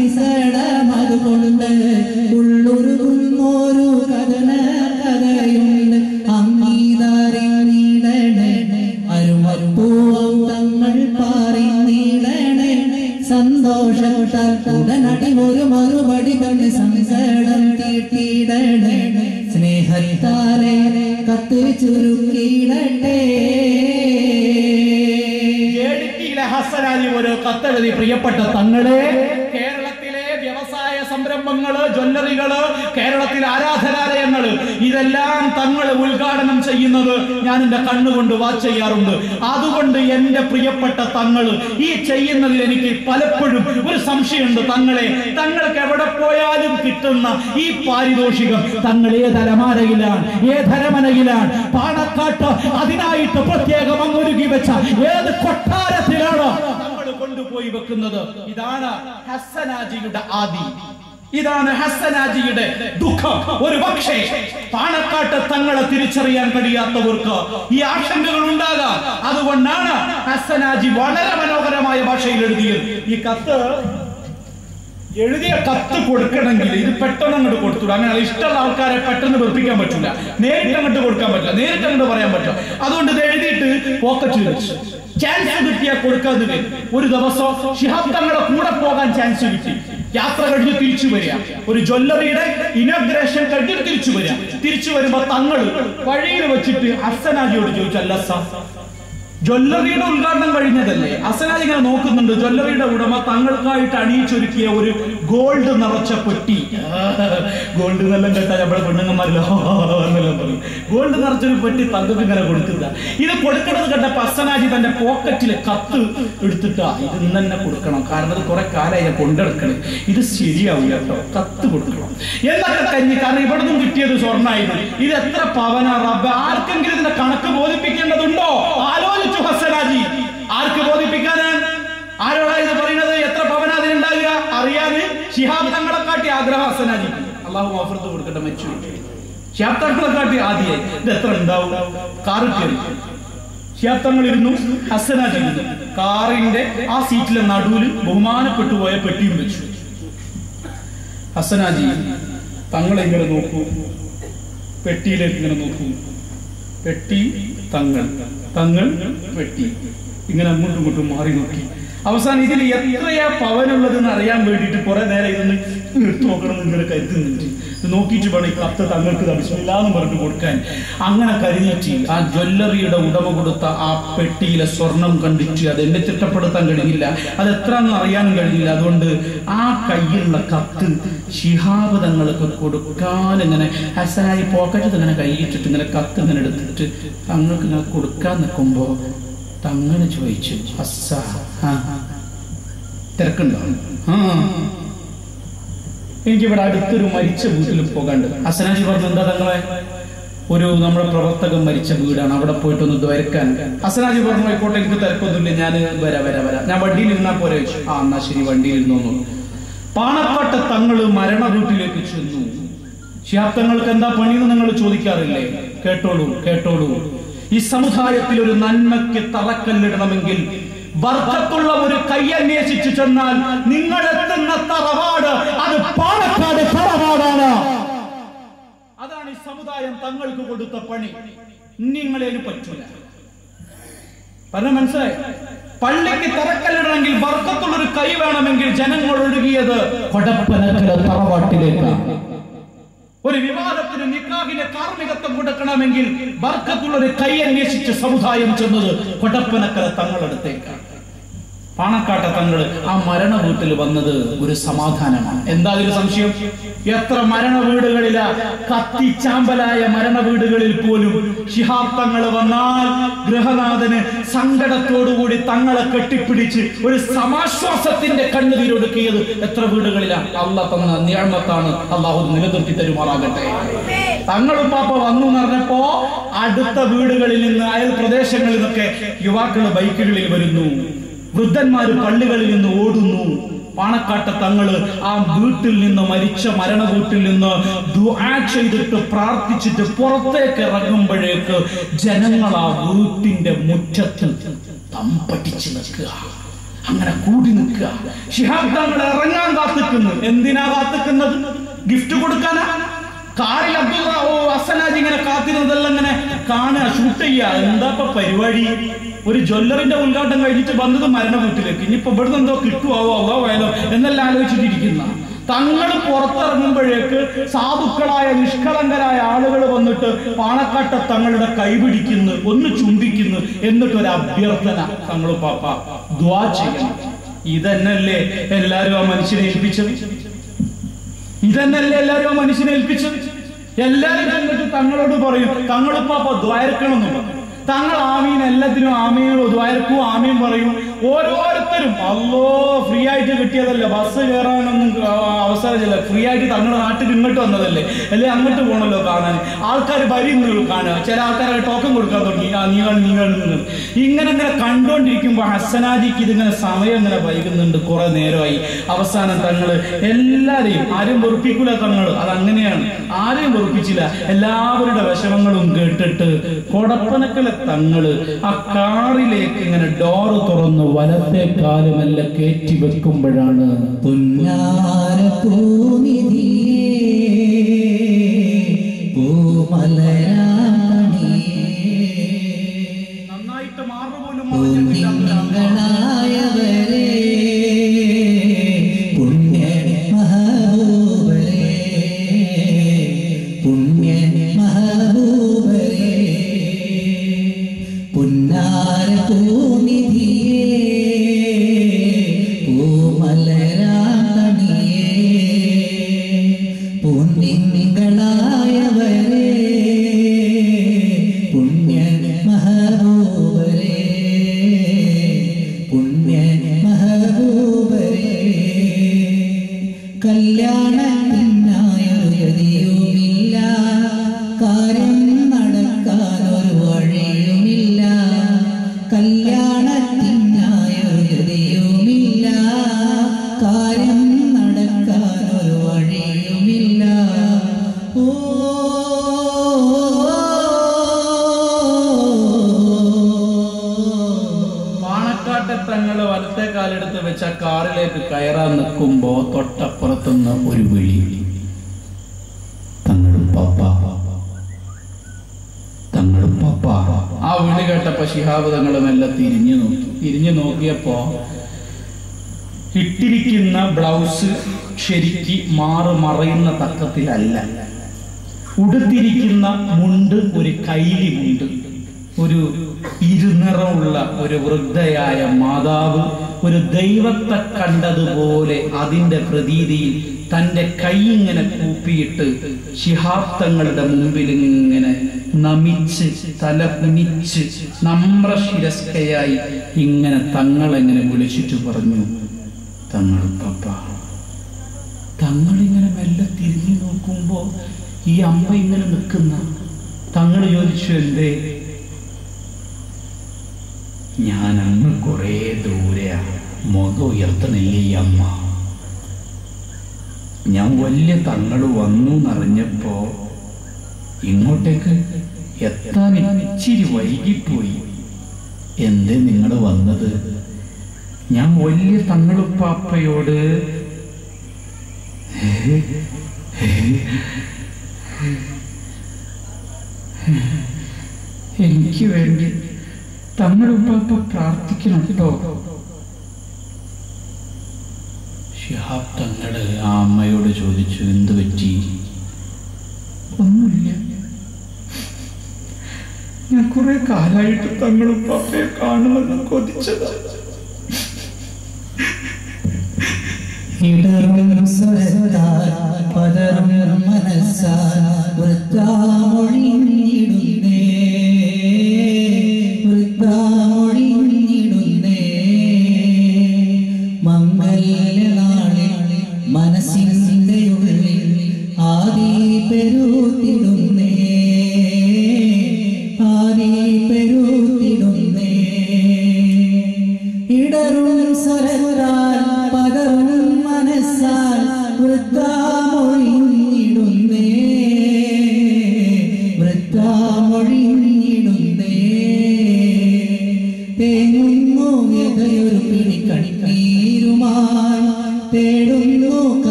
സങ്കടം അതുകൊണ്ട് ഉള്ളുരുകുന്നൊരു കഥന കഥയുണ്ട് അംഗീകാരിടണേ അരുമപ്പൂവം തങ്ങൾ പാറിയിടണേ സന്തോഷത്താൽ ഉടനടി ഒരു മറുപടി കണ്ട് സങ്കടം തീട്ടിടണേ സ്നേഹത്താലെ കത്ത് ചുരുക്കിയിടട്ടെ ഏടിക്കിയിലെ ഹസനാലി ഒരു കത്തെഴുതി പ്രിയപ്പെട്ട തങ്ങളെ കേരളത്തിലെ വ്യവസായ സംരംഭങ്ങള് ജ്വല്ലറികള് കേരളത്തിലെ ആരാധനാലയങ്ങള് ഇതെല്ലാം തങ്ങൾ ഉദ്ഘാടനം ചെയ്യുന്നത് ഞാൻ എന്റെ കണ്ണുകൊണ്ട് വാച്ച് ചെയ്യാറുണ്ട് അതുകൊണ്ട് എന്റെ പ്രിയപ്പെട്ട തങ്ങള് ഈ ചെയ്യുന്നതിൽ എനിക്ക് പലപ്പോഴും ഒരു സംശയമുണ്ട് തങ്ങളെ തങ്ങൾക്ക് എവിടെ പോയാലും കിട്ടുന്ന ഈ പാരിതോഷികം തങ്ങൾ ഏത് അലമാരയിലാണ് ഏത് അരമനയിലാണ് പാണക്കാട്ട് അതിനായിട്ട് പ്രത്യേകം അങ്ങൊരുക്കി വെച്ച ഏത് കൊട്ടാരത്തിലാണ് നമ്മൾ കൊണ്ടുപോയി വെക്കുന്നത് ഇതാണ് ഹസനാജിയുടെ ആദി ഇതാണ് ഹസനാജിയുടെ ദുഃഖം ഒരു പക്ഷേ പാണക്കാട്ട് തങ്ങളെ തിരിച്ചറിയാൻ കഴിയാത്തവർക്ക് ഈ ആശങ്കകൾ ഉണ്ടാകാം അതുകൊണ്ടാണ് ഹസനാജി വളരെ മനോഹരമായ ഭാഷയിൽ എഴുതിയത് ഈ കത്ത് എഴുതിയ കത്ത് കൊടുക്കണമെങ്കിൽ ഇത് പെട്ടെന്ന് അങ്ങോട്ട് കൊടുത്തു അങ്ങനെ ഇഷ്ടമുള്ള ആൾക്കാരെ പെട്ടെന്ന് വെറുപ്പിക്കാൻ പറ്റില്ല നേരിട്ട് അങ്ങോട്ട് കൊടുക്കാൻ പറ്റില്ല നേരിട്ട് അങ്ങോട്ട് പറയാൻ പറ്റില്ല അതുകൊണ്ട് ഇത് എഴുതിയിട്ട് പോക്കറ്റിൽ വെച്ചു ചാൻസ് കിട്ടിയാൽ കൊടുക്കാതെ വരും. ഒരു ദിവസം ശിഹാബ് തങ്ങളുടെ കൂടെ പോകാൻ ചാൻസ് കിട്ടി യാത്ര കഴിഞ്ഞ് തിരിച്ചു വരിക ഒരു ജ്വല്ലറിയുടെ ഇനോഗ്രേഷൻ കഴിഞ്ഞ് തിരിച്ചു വരിക തിരിച്ചു വരുമ്പോ തങ്ങൾ വഴിയിൽ വെച്ചിട്ട് അസനാജിയോട് ചോദിച്ചു അല്ല സാർ ജ്വല്ലറിയുടെ ഉദ്ഘാടനം കഴിഞ്ഞതല്ലേ അസനാജ് ഇങ്ങനെ നോക്കുന്നുണ്ട് ജ്വല്ലറിയുടെ ഉടമ തങ്ങൾക്കായിട്ട് അണിയിച്ചൊരുക്കിയ ഒരു ഗോൾഡ് നിറച്ച പെട്ടി ഗോൾഡ് എന്നെല്ലാം കേട്ടാ നമ്മുടെ പെണ്ണുങ്ങന്മാരല്ലോ എന്നെല്ലാം പറയും ഗോൾഡ് നിറച്ചൊരു പെട്ടി തങ്ങൾക്ക് ഇങ്ങനെ കൊടുക്കുക ഇത് കൊടുക്കണത് കണ്ടപ്പോ അസനാജി തന്റെ പോക്കറ്റിലെ കത്ത് എടുത്തിട്ടാ ഇത് ഇന്ന് തന്നെ കൊടുക്കണം കാരണം ഇത് കുറെ കാലമായി ഞാൻ കൊണ്ടെടുക്കണേ ഇത് ശരിയാവും കേട്ടോ കത്ത് കൊടുക്കണം എന്നൊക്കെ കഞ്ഞി കാരണം ഇവിടെ നിന്നും കിട്ടിയത് സ്വർണ്ണായിരുന്നു ഇത് എത്ര പവന റബ്ബ് ആർക്കെങ്കിലും ഇതിന്റെ കണക്ക് ബോധിപ്പിക്കേണ്ടതുണ്ടോ ആലോചിച്ചു ഹസനാജി ആർക്ക് ബോധിപ്പിക്കാനാണ് ആരോടാ ഇത് പറയുന്നത് എത്ര പവന അതിനുണ്ടാകുക അറിയാന് ശിഹാബ് തങ്ങളെ കാട്ടി ആഗ്രഹം ഹസനാജി അള്ളാഹു ഓഫർത്ത് കൊടുക്കട്ടെ മരിച്ചു ശിഹാബ് തങ്ങളെ കാട്ടി ആദ്യമായി ഇത് എത്ര ഉണ്ടാവും കാറ് കയറി ശിഹാബ് തങ്ങൾ ഇരുന്നു ഹസനാജി ഇരുന്നു കാറിന്റെ ആ സീറ്റിലെ നടുവിൽ ബഹുമാനപ്പെട്ടു പോയ പെട്ടിയും വെച്ചു ഹസനാജി തങ്ങളെ ഇങ്ങനെ നോക്കൂ പെട്ടിയിലേക്ക് ഇങ്ങനെ നോക്കൂ പെട്ടി തങ്ങൾ തങ്ങൾ പെട്ടി ഇങ്ങനെ അങ്ങോട്ടും ഇങ്ങോട്ടും മാറി നോക്കി അവസാനം ഇതിൽ എത്രയാ പവനുള്ളതെന്ന് അറിയാൻ വേണ്ടിയിട്ട് കുറെ നേരം ഇതൊന്ന് എടുത്തു നോക്കണം എന്ന് ഇങ്ങനെ കരുതുന്നുണ്ട് ഇത് നോക്കിയിട്ട് വേണം ഈ കത്ത് തങ്ങൾക്ക് തടസ്സമില്ലാന്ന് പറഞ്ഞു കൊടുക്കാൻ അങ്ങനെ കരുതിയിട്ട് ആ ജ്വല്ലറിയുടെ ഉടമ കൊടുത്ത ആ പെട്ടിയിലെ സ്വർണം കണ്ടിട്ട് അത് എന്നെ തിട്ടപ്പെടുത്താൻ കഴിഞ്ഞില്ല അത് എത്രയെന്ന് അറിയാനും കഴിഞ്ഞില്ല അതുകൊണ്ട് ആ കയ്യിലുള്ള കത്ത് ശിഹാബ് തങ്ങൾക്ക് കൊടുക്കാൻ ഇങ്ങനെ ഹസനായി പോക്കറ്റ് ഇങ്ങനെ കൈയിട്ടിട്ട് ഇങ്ങനെ കത്ത് ഇങ്ങനെ എടുത്തിട്ട് തങ്ങൾക്ക് ഇങ്ങനെ കൊടുക്കാൻ നിൽക്കുമ്പോ തങ്ങനെ ചോദിച്ചു ഹസ്സ ആ, തിരക്കുണ്ടോ ആ എനിക്കിവിടെ അടുത്തൊരു മരിച്ച വീട്ടിൽ പോകാണ്ട് ഹസനാജി പറഞ്ഞു എന്താ തങ്ങളെ ഒരു നമ്മുടെ പ്രവർത്തകൻ മരിച്ച വീടാണ് അവിടെ പോയിട്ടൊന്ന് ദ്വരക്കാൻ ഹസനാജി പറഞ്ഞു ആയിക്കോട്ടെ എനിക്ക് തിരക്കൊന്നുമില്ല ഞാൻ വരാ വരാ വരാ ഞാൻ വണ്ടിയിൽ ഇരുന്നാ പോരെ ചോദിച്ചു ആ എന്നാ ശരി വണ്ടിയിൽ ഇരുന്നു പാണക്കാട്ട തങ്ങള് മരണ വീട്ടിലേക്ക് ചെന്നു ശിഹാബ് തങ്ങൾക്ക് എന്താ പണിയെന്ന് നിങ്ങൾ ചോദിക്കാറില്ലേ കേട്ടോളൂ കേട്ടോളൂ ഈ സമുദായത്തിൽ ഒരു നന്മയ്ക്ക് തറക്കല്ലിടണമെങ്കിൽ വർക്കത്തുള്ള ഒരു കൈ അന്വേഷിച്ചു ചെന്നാൽ നിങ്ങൾ എത്തുന്ന തറവാട് അത് പാണക്കാട് തറവാടാണ് അതാണ് ഈ സമുദായം തങ്ങൾക്ക് കൊടുത്ത പണി നിങ്ങളേന് പറ്റൂല പറഞ്ഞ മനസ്സിലായി പള്ളിക്ക് തറക്കല്ലിടണമെങ്കിൽ വർക്കത്തുള്ള ഒരു കൈ വേണമെങ്കിൽ ജനങ്ങൾ ഒഴുകിയത് കൊടപ്പനക്കര തറവാട്ടിലേക്കാണ് ഒരു വിവാദത്തിന് നിക്കാഹിന് കാർമ്മികത്വം കൊടുക്കണമെങ്കിൽ ബർക്കത്തുള്ള ഒരു കൈ അന്വേഷിച്ച് സമുദായം ചെന്നത് കൊടപ്പനക്കര തങ്ങളടുത്തേക്കാണ് പാണക്കാട്ട തങ്ങള് ആ മരണ വീട്ടിൽ വന്നത് ഒരു സമാധാനമാണ് എന്താ അതിൽ സംശയം എത്ര മരണ വീടുകളിലാ കത്തിച്ചാമ്പലായ മരണ വീടുകളിൽ പോലും ശിഹാബ് തങ്ങൾ വന്നാൽ ഗൃഹനാഥന് സങ്കടത്തോടുകൂടി തങ്ങളെ കെട്ടിപ്പിടിച്ച് ഒരു സമാശ്വാസത്തിന്റെ കണ്ണുനീരൊടുക്കിയത് എത്ര വീടുകളിലാണ് അള്ളാഹ് തന്ന നിയമത്താണ് അള്ളാഹു നിലനിർത്തി തരുമാറാകട്ടെ തങ്ങളും പാപ്പ വന്നു എന്ന് പറഞ്ഞപ്പോ അടുത്ത വീടുകളിൽ നിന്ന് അയൽ പ്രദേശങ്ങളിൽ നിന്നൊക്കെ യുവാക്കൾ ബൈക്കുകളിൽ വരുന്നു വൃദ്ധന്മാര് പള്ളികളിൽ നിന്ന് ഓടുന്നു പാണക്കാട്ട തങ്ങള് ആ വീട്ടിൽ നിന്ന് മരിച്ച മരണ വീട്ടിൽ നിന്ന് ദുആ ചെയ്തിട്ട് പ്രാർത്ഥിച്ചിട്ട് പുറത്തേക്ക് ഇറങ്ങുമ്പോഴേക്ക് ജനങ്ങൾ ആ വീട്ടിന്റെ മുറ്റത്ത് തമ്പടിച്ച് നിൽക്കുക അങ്ങനെ കൂടി നിൽക്കുക ഷിഹാബ് തങ്ങൾ ഇറങ്ങാൻ കാത്തിക്കുന്നു എന്തിനാ കാത്തിക്കുന്നത് ഗിഫ്റ്റ് കൊടുക്കാനാ കാറിൽ അബ്ദുള്ള ഓ അസനാജ് ഇങ്ങനെ കാത്തിരുന്നതെല്ലാം ഇങ്ങനെ കാണുക ഷൂട്ട് ചെയ്യുക എന്താ ഇപ്പൊ പരിപാടി ഒരു ജ്വല്ലറിന്റെ ഉദ്ഘാടനം കഴിഞ്ഞിട്ട് വന്നത് മരണ വീട്ടിലേക്ക് ഇനിയിപ്പോ ഇവിടുന്ന് എന്തോ കിട്ടുവോ അവോ പോയാലോ എന്നെല്ലാം ആലോചിച്ചിട്ടിരിക്കുന്ന തങ്ങൾ പുറത്തിറങ്ങുമ്പോഴേക്ക് സാധുക്കളായ നിഷ്കളങ്കരായ ആളുകൾ വന്നിട്ട് പാണക്കാട്ട തങ്ങളുടെ കൈപിടിക്കുന്നു ഒന്ന് ചുംബിക്കുന്നു എന്നിട്ട് ഒരു അഭ്യർത്ഥന തങ്ങൾ പാപ്പ ദ്വാ ചെയ്യണം ഇതന്നല്ലേ എല്ലാരും ആ മനുഷ്യനെ ഏൽപ്പിച്ചത് ഇതന്നല്ലേ എല്ലാരും ആ മനുഷ്യനെ ഏൽപ്പിച്ചത് എല്ലാരും ചെന്നിട്ട് തങ്ങളോട് പറയും തങ്ങളിപ്പാപ്പ ദ്വാരക്കണം എന്ന് പറയും തങ്ങൾ ആമീൻ എല്ലാത്തിനും ആമീൻ ദ്വാരക്കും ആമീൻ പറയും ഓരോരുത്തരും അല്ലോ ഫ്രീ ആയിട്ട് കിട്ടിയതല്ല ബസ് കയറാനൊന്നും ആ, അവസരമില്ല ഫ്രീ ആയിട്ട് തങ്ങളുടെ നാട്ടിൽ ഇങ്ങോട്ട് വന്നതല്ലേ അല്ലെ അങ്ങോട്ട് പോകണല്ലോ കാണാൻ ആൾക്കാർ വരി നിന്ന് കാണുക ചില ആൾക്കാരെ ടോക്കൺ കൊടുക്കാൻ തുടങ്ങി ആ നീ കാണും നീ കാണുന്നു ഇങ്ങനെ ഇങ്ങനെ കണ്ടുകൊണ്ടിരിക്കുമ്പോൾ ഹസനാജിക്ക് ഇതിങ്ങനെ സമയം ഇങ്ങനെ വൈകുന്നുണ്ട് കുറെ നേരമായി അവസാനം തങ്ങള് എല്ലാരെയും ആരും വെറുപ്പിക്കൂല തങ്ങള് അതങ്ങനെയാണ് ആരെയും വെറുപ്പിച്ചില്ല എല്ലാവരുടെ വിഷമങ്ങളും കേട്ടിട്ട് കൊടപ്പനക്കലെ തങ്ങള് ആ കാറിലേക്ക് ഇങ്ങനെ ഡോറ് തുറന്ന് വലത്തെ കാലുമെല്ലാം കയറ്റി വെക്കുമ്പോഴാണ് പുന്നാര പൂനിധിയേ പൂമലരാണിയേ നന്നായിട്ട് മാറുപോലും മറിഞ്ഞിട്ടില്ല പുണ്യങ്ങളായവരെ പുണ്യ മഹബൂബരെ പുണ്യ മഹബൂബരെ പുന്നാര പൂനിധിയേ പൂമലരാണിയേ പുണ്യങ്ങളായവരെ പുണ്യ മഹബൂബരെ പുണ്യ മഹബൂബരെ കല്യാണത്തിനായൊരു ഗതിയുമില്ല കാര്യം നടക്കാൻ ഒരു വഴിയുമില്ല കല്യാണത്തിനായൊരു ഗതിയുമില്ല കാര്യം നടക്കാൻ ഒരു വഴിയുമില്ല ഓ പാണക്കാട്ടെ തങ്ങള് വലത്തെ കാലെടുത്ത് വെച്ച കാറിലേക്ക് കയറാൻ നിൽക്കുമ്പോ തൊട്ടപ്പുറത്തുനിന്ന് ഒരു വിളി തങ്ങളും പപ്പ തങ്ങളും പപ്പ ആ വിളി കേട്ടപ്പോ ശിഹാബ് തങ്ങളും എല്ലാം തിരിഞ്ഞു നോക്കി തിരിഞ്ഞു നോക്കിയപ്പോ ഇട്ടിരിക്കുന്ന ബ്ലൗസ് ശരിക്ക് മാറ് മറയുന്ന തക്കത്തിലല്ല ഉടുത്തിരിക്കുന്ന മുണ്ട് ഒരു കൈലി മുണ്ട് ഒരു ഇരുനിറമുള്ള ഒരു വൃദ്ധയായ മാതാവ് ഒരു ദൈവത്തെ കണ്ടതുപോലെ അതിന്റെ പ്രതീതിയിൽ തന്റെ കൈ ഇങ്ങനെ കൂപ്പിയിട്ട് ശിഹാബ്ദങ്ങളുടെ മുമ്പിൽ ഇങ്ങനെ നമിച്ച് തല കുനിച്ച് നമ്രശിരസ്കയായി ഇങ്ങനെ തങ്ങളെങ്ങനെ വിളിച്ചിട്ട് പറഞ്ഞു തങ്ങൾ പപ്പ തങ്ങളിങ്ങനെ മെല്ലെ തിരിഞ്ഞു നോക്കുമ്പോ ഈ അമ്മ ഇങ്ങനെ നിൽക്കുന്ന തങ്ങൾ ചോദിച്ചു എന്തേ ഞാൻ അങ്ങ് കുറേ ദൂരെയാ മുഖം ഉയർത്തണില്ല ഈ അമ്മ ഞാൻ വലിയ തങ്ങൾ വന്നു എന്നറിഞ്ഞപ്പോ ഇങ്ങോട്ടേക്ക് എത്താൻ ഇച്ചിരി വൈകിപ്പോയി എന്തേ നിങ്ങൾ വന്നത് ഞാൻ വലിയ തങ്ങളുപ്പാപ്പയോട് എനിക്ക് വേണ്ടി തങ്ങളുപ്പാപ്പ പ്രാർത്ഥിക്കണം കേട്ടോ ഷിഹാബ് തങ്ങള് ആ അമ്മയോട് ചോദിച്ചു എന്ത് പറ്റി ഒന്നുമില്ല ഞാൻ കുറെ കാലായിട്ട് തങ്ങളുപ്പാപ്പയെ കാണുമെന്ന് കൊതിച്ചതാണ് ഇടറും സ്വരത്താൽ പതറും മനസ്സാൽ വൃത്താമൊഴിഞ്ഞിടുന്നേ വൃത്താമൊഴിഞ്ഞിടുന്നേ മംഗല്യനാളിൽ മനസ്സിന്റെ ഉള്ളിൽ ആദി പെരുത്തിടുന്നേ ആദി പെരുത്തിടുന്നേ ഇടറും സ്വരത്താൽ പകറും മനസ്സാൽ വൃത്താമൊഴിഞ്ഞിടുന്നേ വൃത്താമൊഴിഞ്ഞിടുന്നേ തേങ്ങുന്നു വ്യതയൊരു പിടി കണിക്ക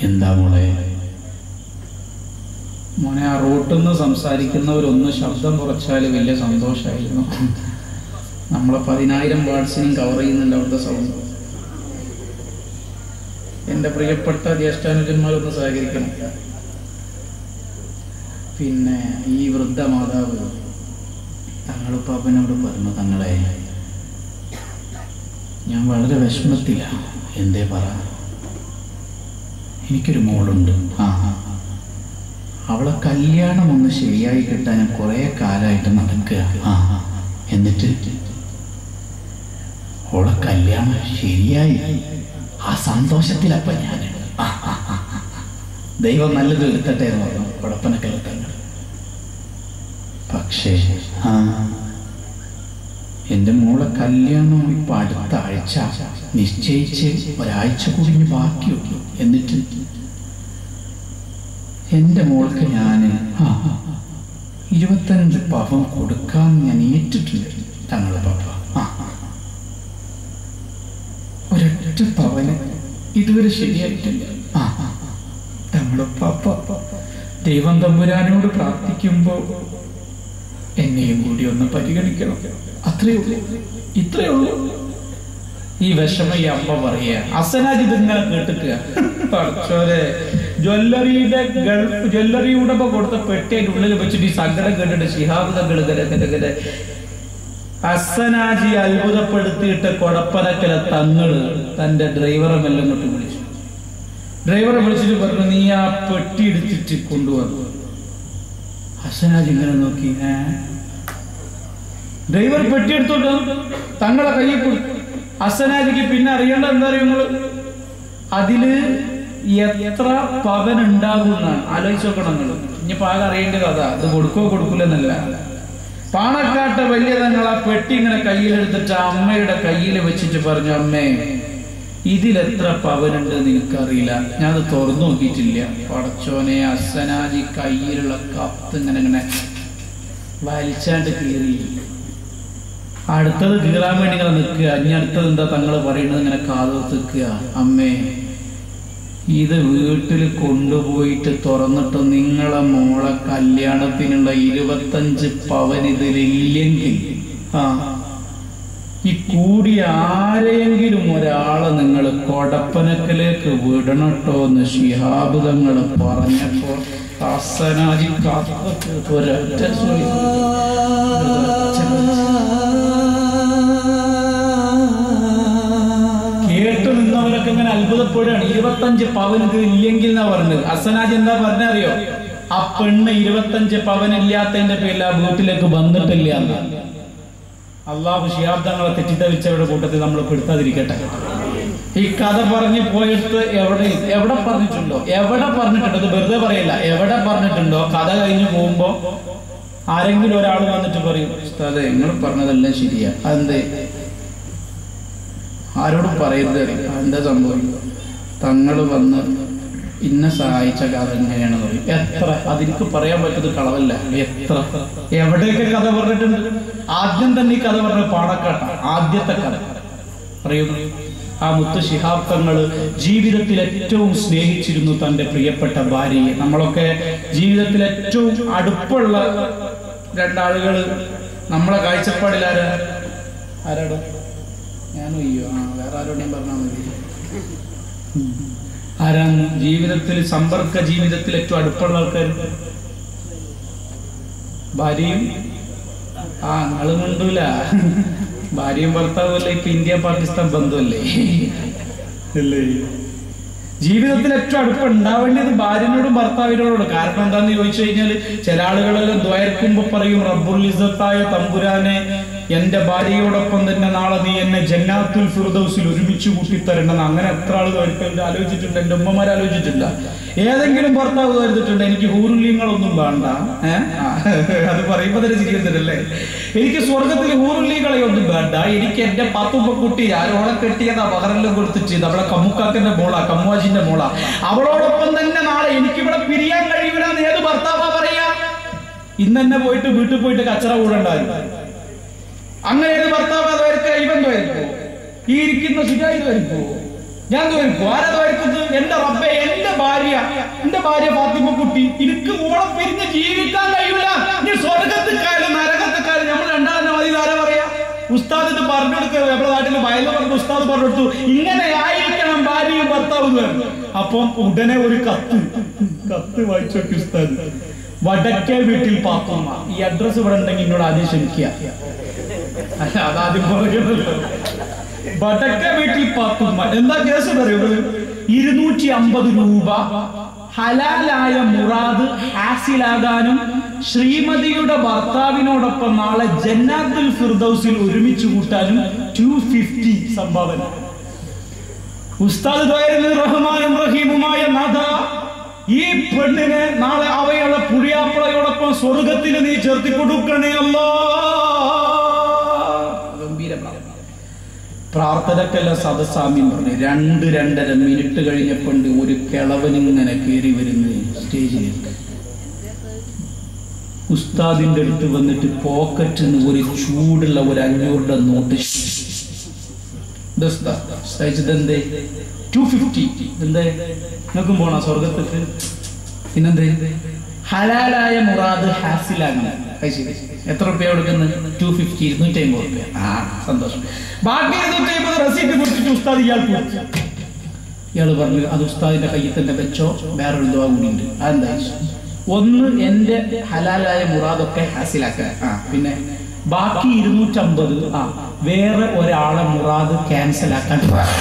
എന്താ മോളെ മോനെ ആ റോട്ടിൽ നിന്ന് സംസാരിക്കുന്നവരൊന്ന് ശബ്ദം കുറച്ചാൽ വലിയ സന്തോഷമായിരുന്നു നമ്മളെ പതിനായിരം വാട്സിനും കവർ ചെയ്യുന്നുണ്ട് അവിടുത്തെ സൗണ്ട് എൻ്റെ പ്രിയപ്പെട്ട ജ്യേഷ്ഠാനുജന്മാരൊന്ന് സഹകരിക്കണം പിന്നെ ഈ വൃദ്ധ മാതാവ് തങ്ങളിപ്പാപ്പനോട് പറഞ്ഞു തങ്ങളെ ഞാൻ വളരെ വിഷമത്തിലാണ് എന്തേ പറ എനിക്കൊരു മോളുണ്ട് ആ ആ ആ. അവളെ കല്യാണം ഒന്ന് ശരിയായി കിട്ടാൻ ഞാൻ കുറേ കാലമായിട്ട് നടക്കുക ആ ആ. എന്നിട്ട് അവളെ കല്യാണം ശരിയായി ആ സന്തോഷത്തിലപ്പ ഞാൻ ആ, ആ, ആ, ആ. ദൈവം നല്ലത് എടുക്കട്ടെ എന്ന് പറഞ്ഞു കുഴപ്പനൊക്കെ തങ്ങൾ പക്ഷേ ആ എൻ്റെ മോളെ കല്യാണം ഇപ്പൊ അടുത്ത ആഴ്ച നിശ്ചയിച്ച് ഒരാഴ്ച കൂടി ഇനി ബാക്കിയുള്ളൂ എന്നിട്ട് എൻ്റെ മോൾക്ക് ഞാൻ ആ ഇരുപത്തഞ്ച് പവൻ കൊടുക്കാൻ ഞാൻ ഏറ്റിട്ടുണ്ട് തങ്ങളുടെ പപ്പ ആ ആ. ഒരൊറ്റ പവന് ഇതുവരെ ശരിയായിട്ടില്ല ആ ആ. തങ്ങളുടെ പപ്പ ദൈവം തമ്പുരാനോട് പ്രാർത്ഥിക്കുമ്പോ എന്നെയും കൂടി ഒന്ന് പരിഗണിക്കണം അത്രയേ ഉള്ളൂ ഇത്രയേ ഉള്ളൂ ഈ വിഷമ ഈ അമ്മ പറയുക അസനാജ് ഇതിങ്ങനെ കേട്ടിക്കുക പഠിച്ചോരെ ജ്വല്ലറിയുടെ ഗൾഫ് ജ്വല്ലറി ഉടമ കൊടുത്ത പെട്ടിയുടെ ഉള്ളിൽ വെച്ചിട്ട് ഈ സങ്കടം കേട്ടിട്ട് ശിഹാബ് തങ്ങൾ ഗരഗരഗര അസനാജി അത്ഭുതപ്പെടുത്തിയിട്ട് കൊടപ്പനക്കല തങ്ങള് തന്റെ ഡ്രൈവറെ മെല്ലെ ഇങ്ങോട്ട് വിളിച്ചു ഡ്രൈവറെ വിളിച്ചിട്ട് പറഞ്ഞു നീ ആ പെട്ടി എടുത്തിട്ട് കൊണ്ടുവന്നു ഹസനാജ് ഇങ്ങനെ നോക്കി ഏ ഡ്രൈവർ പെട്ടി എടുത്തോട്ട് തങ്ങളെ കയ്യിൽ കൊടുത്തു ഹസനാജിക്ക് പിന്നെ അറിയേണ്ട എന്താ അറിയുന്നത് അതില് എത്ര പവൻ ഉണ്ടാകുന്ന ആലോചിച്ച് നോക്കണം നിങ്ങൾ ഇനിയിപ്പോ ആകെ അറിയേണ്ട കഥ അത് കൊടുക്കോ കൊടുക്കൂലെന്നല്ല പാണക്കാട്ട് വലിയ തങ്ങൾ ആ പെട്ടി ഇങ്ങനെ കയ്യിലെടുത്തിട്ട് ആ അമ്മയുടെ കയ്യിൽ വെച്ചിട്ട് പറഞ്ഞു അമ്മേ ഇതിലെത്ര പവനുണ്ട് നിനക്കറിയില്ല ഞാൻ അത് തുറന്നു നോക്കിയിട്ടില്ല പടച്ചോനെ അസനാജി കയ്യിലുള്ള കത്ത് ഇങ്ങനെ ഇങ്ങനെ വലിച്ചാണ്ട് കീറി അടുത്തത് കീറാൻ വേണ്ടി ഇങ്ങനെ നിൽക്കുക ഇനി അടുത്തത് എന്താ തങ്ങൾ പറയുന്നത് ഇങ്ങനെ കാതോത്ത് നിൽക്കുക അമ്മേ ഇത് വീട്ടിൽ കൊണ്ടുപോയിട്ട് തുറന്നിട്ട് നിങ്ങളെ മോളെ കല്യാണത്തിനുള്ള ഇരുപത്തഞ്ച് പവൻ ഇതിലില്ലെങ്കിൽ ആ ഈ കൂടി ആരെയെങ്കിലും ഒരാളെ നിങ്ങൾ കൊടപ്പനക്കലേക്ക് വിടണട്ടോ എന്ന് ശിഹാബ് തങ്ങൾ പറഞ്ഞപ്പോ ഹസനാജി കാത്തു ഒരൊറ്റ സ്വയം കേട്ടു നിന്നവരൊക്കെ ഇങ്ങനെ അത്ഭുതപ്പെടുകയാണ് ഇരുപത്തഞ്ച് പവൻ ഇത് ഇല്ലെങ്കിൽ എന്നാ പറഞ്ഞത് അസനാജ് എന്താ പറഞ്ഞറിയോ ആ പെണ്ണ് ഇരുപത്തഞ്ച് പവൻ ഇല്ലാത്തതിന്റെ പേരിൽ ആ വീട്ടിലേക്ക് വന്നിട്ടില്ല എന്ന് അള്ളാഹു ശിയാബ്ദങ്ങളെ തെറ്റിദ്ധരിച്ചവരുടെ കൂട്ടത്തിൽ നമ്മൾ പെടുത്താതിരിക്കട്ടെ ഈ കഥ പറഞ്ഞു പോയിട്ട് എവിടെ എവിടെ പറഞ്ഞിട്ടുണ്ടോ എവിടെ പറഞ്ഞിട്ടുണ്ടോ ഇത് വെറുതെ പറയില്ല എവിടെ പറഞ്ഞിട്ടുണ്ടോ കഥ കഴിഞ്ഞ് പോകുമ്പോ ആരെങ്കിലും ഒരാൾ വന്നിട്ട് പറയും ഉസ്താദേ നിങ്ങൾ പറഞ്ഞതെല്ലാം ശരിയാ അതെന്തേ ആരോടും പറയരുത് എന്താ സംഭവം തങ്ങൾ വന്ന് ഇന്നെ സഹായിച്ച കഥ എങ്ങനെയാണ് പറയും എത്ര അതെനിക്ക് പറയാൻ പറ്റുന്നത് കളവല്ല എത്ര എവിടെയൊക്കെ കഥ പറഞ്ഞിട്ടുണ്ട് ആദ്യം തന്നെ ഈ കഥ പറഞ്ഞ പാണക്കാട്ട ആദ്യത്തെ കഥ അറിയുന്നു ആ മുത്ത് ശിഹാബ് തങ്ങള് ജീവിതത്തിൽ ഏറ്റവും സ്നേഹിച്ചിരുന്നു തന്റെ പ്രിയപ്പെട്ട ഭാര്യയെ നമ്മളൊക്കെ ജീവിതത്തിൽ ഏറ്റവും അടുപ്പുള്ള രണ്ടാളുകള് നമ്മളെ കാഴ്ചപ്പാടിൽ ആരാ ആരാടോ ഞാനും അയ്യോ ആ വേറെ ആരോടെയും പറഞ്ഞാൽ മതി ആരാണ് ജീവിതത്തിൽ സമ്പർക്ക ജീവിതത്തിൽ ഏറ്റവും അടുപ്പുള്ള ആൾക്കാർ ഭാര്യയും ആ നിങ്ങളും മിണ്ടൂല ഭാര്യയും ഭർത്താവും അല്ലേ ഇപ്പൊ ഇന്ത്യ പാകിസ്ഥാൻ ബന്ധമല്ലേ അല്ലേ ജീവിതത്തിൽ ഏറ്റവും അടുപ്പം ഉണ്ടാവേണ്ടത് ഭാര്യനോടും ഭർത്താവിനോടും കാരണം എന്താന്ന് ചോദിച്ചു കഴിഞ്ഞാൽ ചില ആളുകളെല്ലാം ദ്വയർക്കുമ്പോ പറയും റബ്ബുൽ ഇസത്തായ തമ്പുരാനെ എന്റെ ഭാര്യയോടൊപ്പം തന്നെ നാളെ നീ എന്നെ ജന്നാത്തുൽ ഫിർദൗസിൽ ഒരുമിച്ച് കൂട്ടിത്തരണമെന്ന് അങ്ങനെ എത്ര ആൾ ദ്വയർക്കുന്നുണ്ട് ആലോചിച്ചിട്ടുണ്ട് എന്റെ ഉമ്മമാർ ആലോചിച്ചിട്ടില്ല ഏതെങ്കിലും ഭർത്താവ് കരുതിട്ടുണ്ട് എനിക്ക് ഹൂറുല്യങ്ങളൊന്നും വേണ്ട ഏഹ് അത് പറയുമ്പോ തന്നെ ചിരിക്കുന്നുണ്ടല്ലേ എനിക്ക് സ്വർഗത്തിൽ ഹൂറുല്യങ്ങളെ ഒന്നും വേണ്ട എനിക്ക് എന്റെ പത്തുമ്പ കുട്ടി ആരോടെ കെട്ടിയതാ പകരെല്ലാം കൊടുത്തിട്ട് നമ്മളെ കമ്മുക്കാക്കന്റെ മോളാ കമ്മുവാജിന്റെ മോളാ അവളോടൊപ്പം തന്നെ നാളെ എനിക്കിവിടെ പിരിയാൻ കഴിയൂല എന്ന് ഏത് ഭർത്താവാ പറയാ ഇന്ന് തന്നെ പോയിട്ട് വീട്ടിൽ പോയിട്ട് കച്ചറ കൂടണ്ടായിരുന്നു അങ്ങനെ ഏത് ഭർത്താവ് അതായിരിക്കും ഇവൻ വരുമ്പോ ഈ ഇരിക്കുന്ന സുജായി വരുമ്പോ ഞാൻ തോന്നിക്കും ആരാ തോന്നിക്കുന്നത് എന്റെ റബ്ബെ എന്റെ ഭാര്യ എന്റെ ഭാര്യ ഫാത്തിമ കുട്ടി എനിക്ക് ഓളം പിരിഞ്ഞ് ജീവിക്കാൻ കഴിയില്ല നീ സ്വർഗത്തിക്കായാലും നരകത്തിക്കായാലും നമ്മൾ രണ്ടാമത്തെ മതി ആരാ പറയാ ഉസ്താദ് ഇത് പറഞ്ഞു കൊടുക്കുക നമ്മുടെ നാട്ടിൽ വയലിൽ പറഞ്ഞ ഉസ്താദ് പറഞ്ഞു കൊടുത്തു ഇങ്ങനെ ആയിരിക്കണം ഭാര്യയും ഭർത്താവും എന്ന് പറഞ്ഞു. അപ്പം ഉടനെ ഒരു കത്ത് കത്ത് വായിച്ചു നോക്കി ഉസ്താദ് വടക്കേ വീട്ടിൽ പാത്തുമ്മ ഈ അഡ്രസ് ഇവിടെ ഉണ്ടെങ്കിൽ എന്നോട് ആദ്യം ക്ഷമിക്കുക അല്ല അതാദ്യം പറയുന്നല്ലോ വടക്ക വീട്ടിൽ പാത്തുമ്മ എന്താ കേസ് പറയുന്നത് ഇരുന്നൂറ്റി അമ്പത് രൂപ ഹലാലായ മുറാദ് ഹാസിലാകാനും ശ്രീമതിയുടെ ഭർത്താവിനോടൊപ്പം നാളെ ജന്നാത്തുൽ ഫിർദൌസിൽ ഒരുമിച്ച് കൂട്ടാനും ടു ഫിഫ്റ്റി സംഭാവന ഉസ്താദ് ദ്വയറിന് റഹ്മാനും റഹീമുമായ നാഥ ഈ പെണ്ണിനെ നാളെ അവയുള്ള പുഴിയാപ്പളയോടൊപ്പം സ്വർഗത്തിൽ നീ ചേർത്തി കൊടുക്കണേ അല്ലോ ഗംഭീര പ്രാർത്ഥന. പ്രാർത്ഥനക്കല്ല സദസ്സാമ്യം പറഞ്ഞു രണ്ട് രണ്ടര മിനിറ്റ് കഴിഞ്ഞപ്പോണ്ട് ഒരു കിളവനിങ്ങനെ കയറി വരുന്ന സ്റ്റേജിലേക്ക് ഉസ്താദിന്റെ അടുത്ത് വന്നിട്ട് പോക്കറ്റിൽ നിന്ന് ഒരു ചൂടുള്ള ഒരു അഞ്ഞൂറിന്റെ നോട്ട് ഇതെന്തേ ടു ഫിഫ്റ്റി എന്തേ നിങ്ങൾക്കും പോണോ സ്വർഗത്തേക്ക് പിന്നെന്തേ ഹലാലായ മുറാദ് ഹാസിലാകണം കഴിച്ച് എത്ര റുപ്യ കൊടുക്കുന്നത് ടു ഫിഫ്റ്റി ഇരുന്നൂറ്റി അമ്പത് റുപ്യ ആ സന്തോഷം ബാക്കി ഇരുന്നൂറ്റി അമ്പത് റെസീറ്റ് കൊടുത്തിട്ട് ഉസ്താദ് ഇയാൾ കൊടുത്തു ഇയാൾ പറഞ്ഞു അത് ഉസ്താദിന്റെ കയ്യിൽ തന്നെ വെച്ചോ വേറൊരു ദുവാ കൂടി ഉണ്ട് അതെന്താ ഒന്ന് എന്റെ ഹലാലായ മുറാദൊക്കെ ഹാസിലാക്കാൻ ആ പിന്നെ ബാക്കി ഇരുന്നൂറ്റമ്പത് ആ വേറെ ഒരാളെ മുറാദ് ക്യാൻസൽ ആക്കാൻ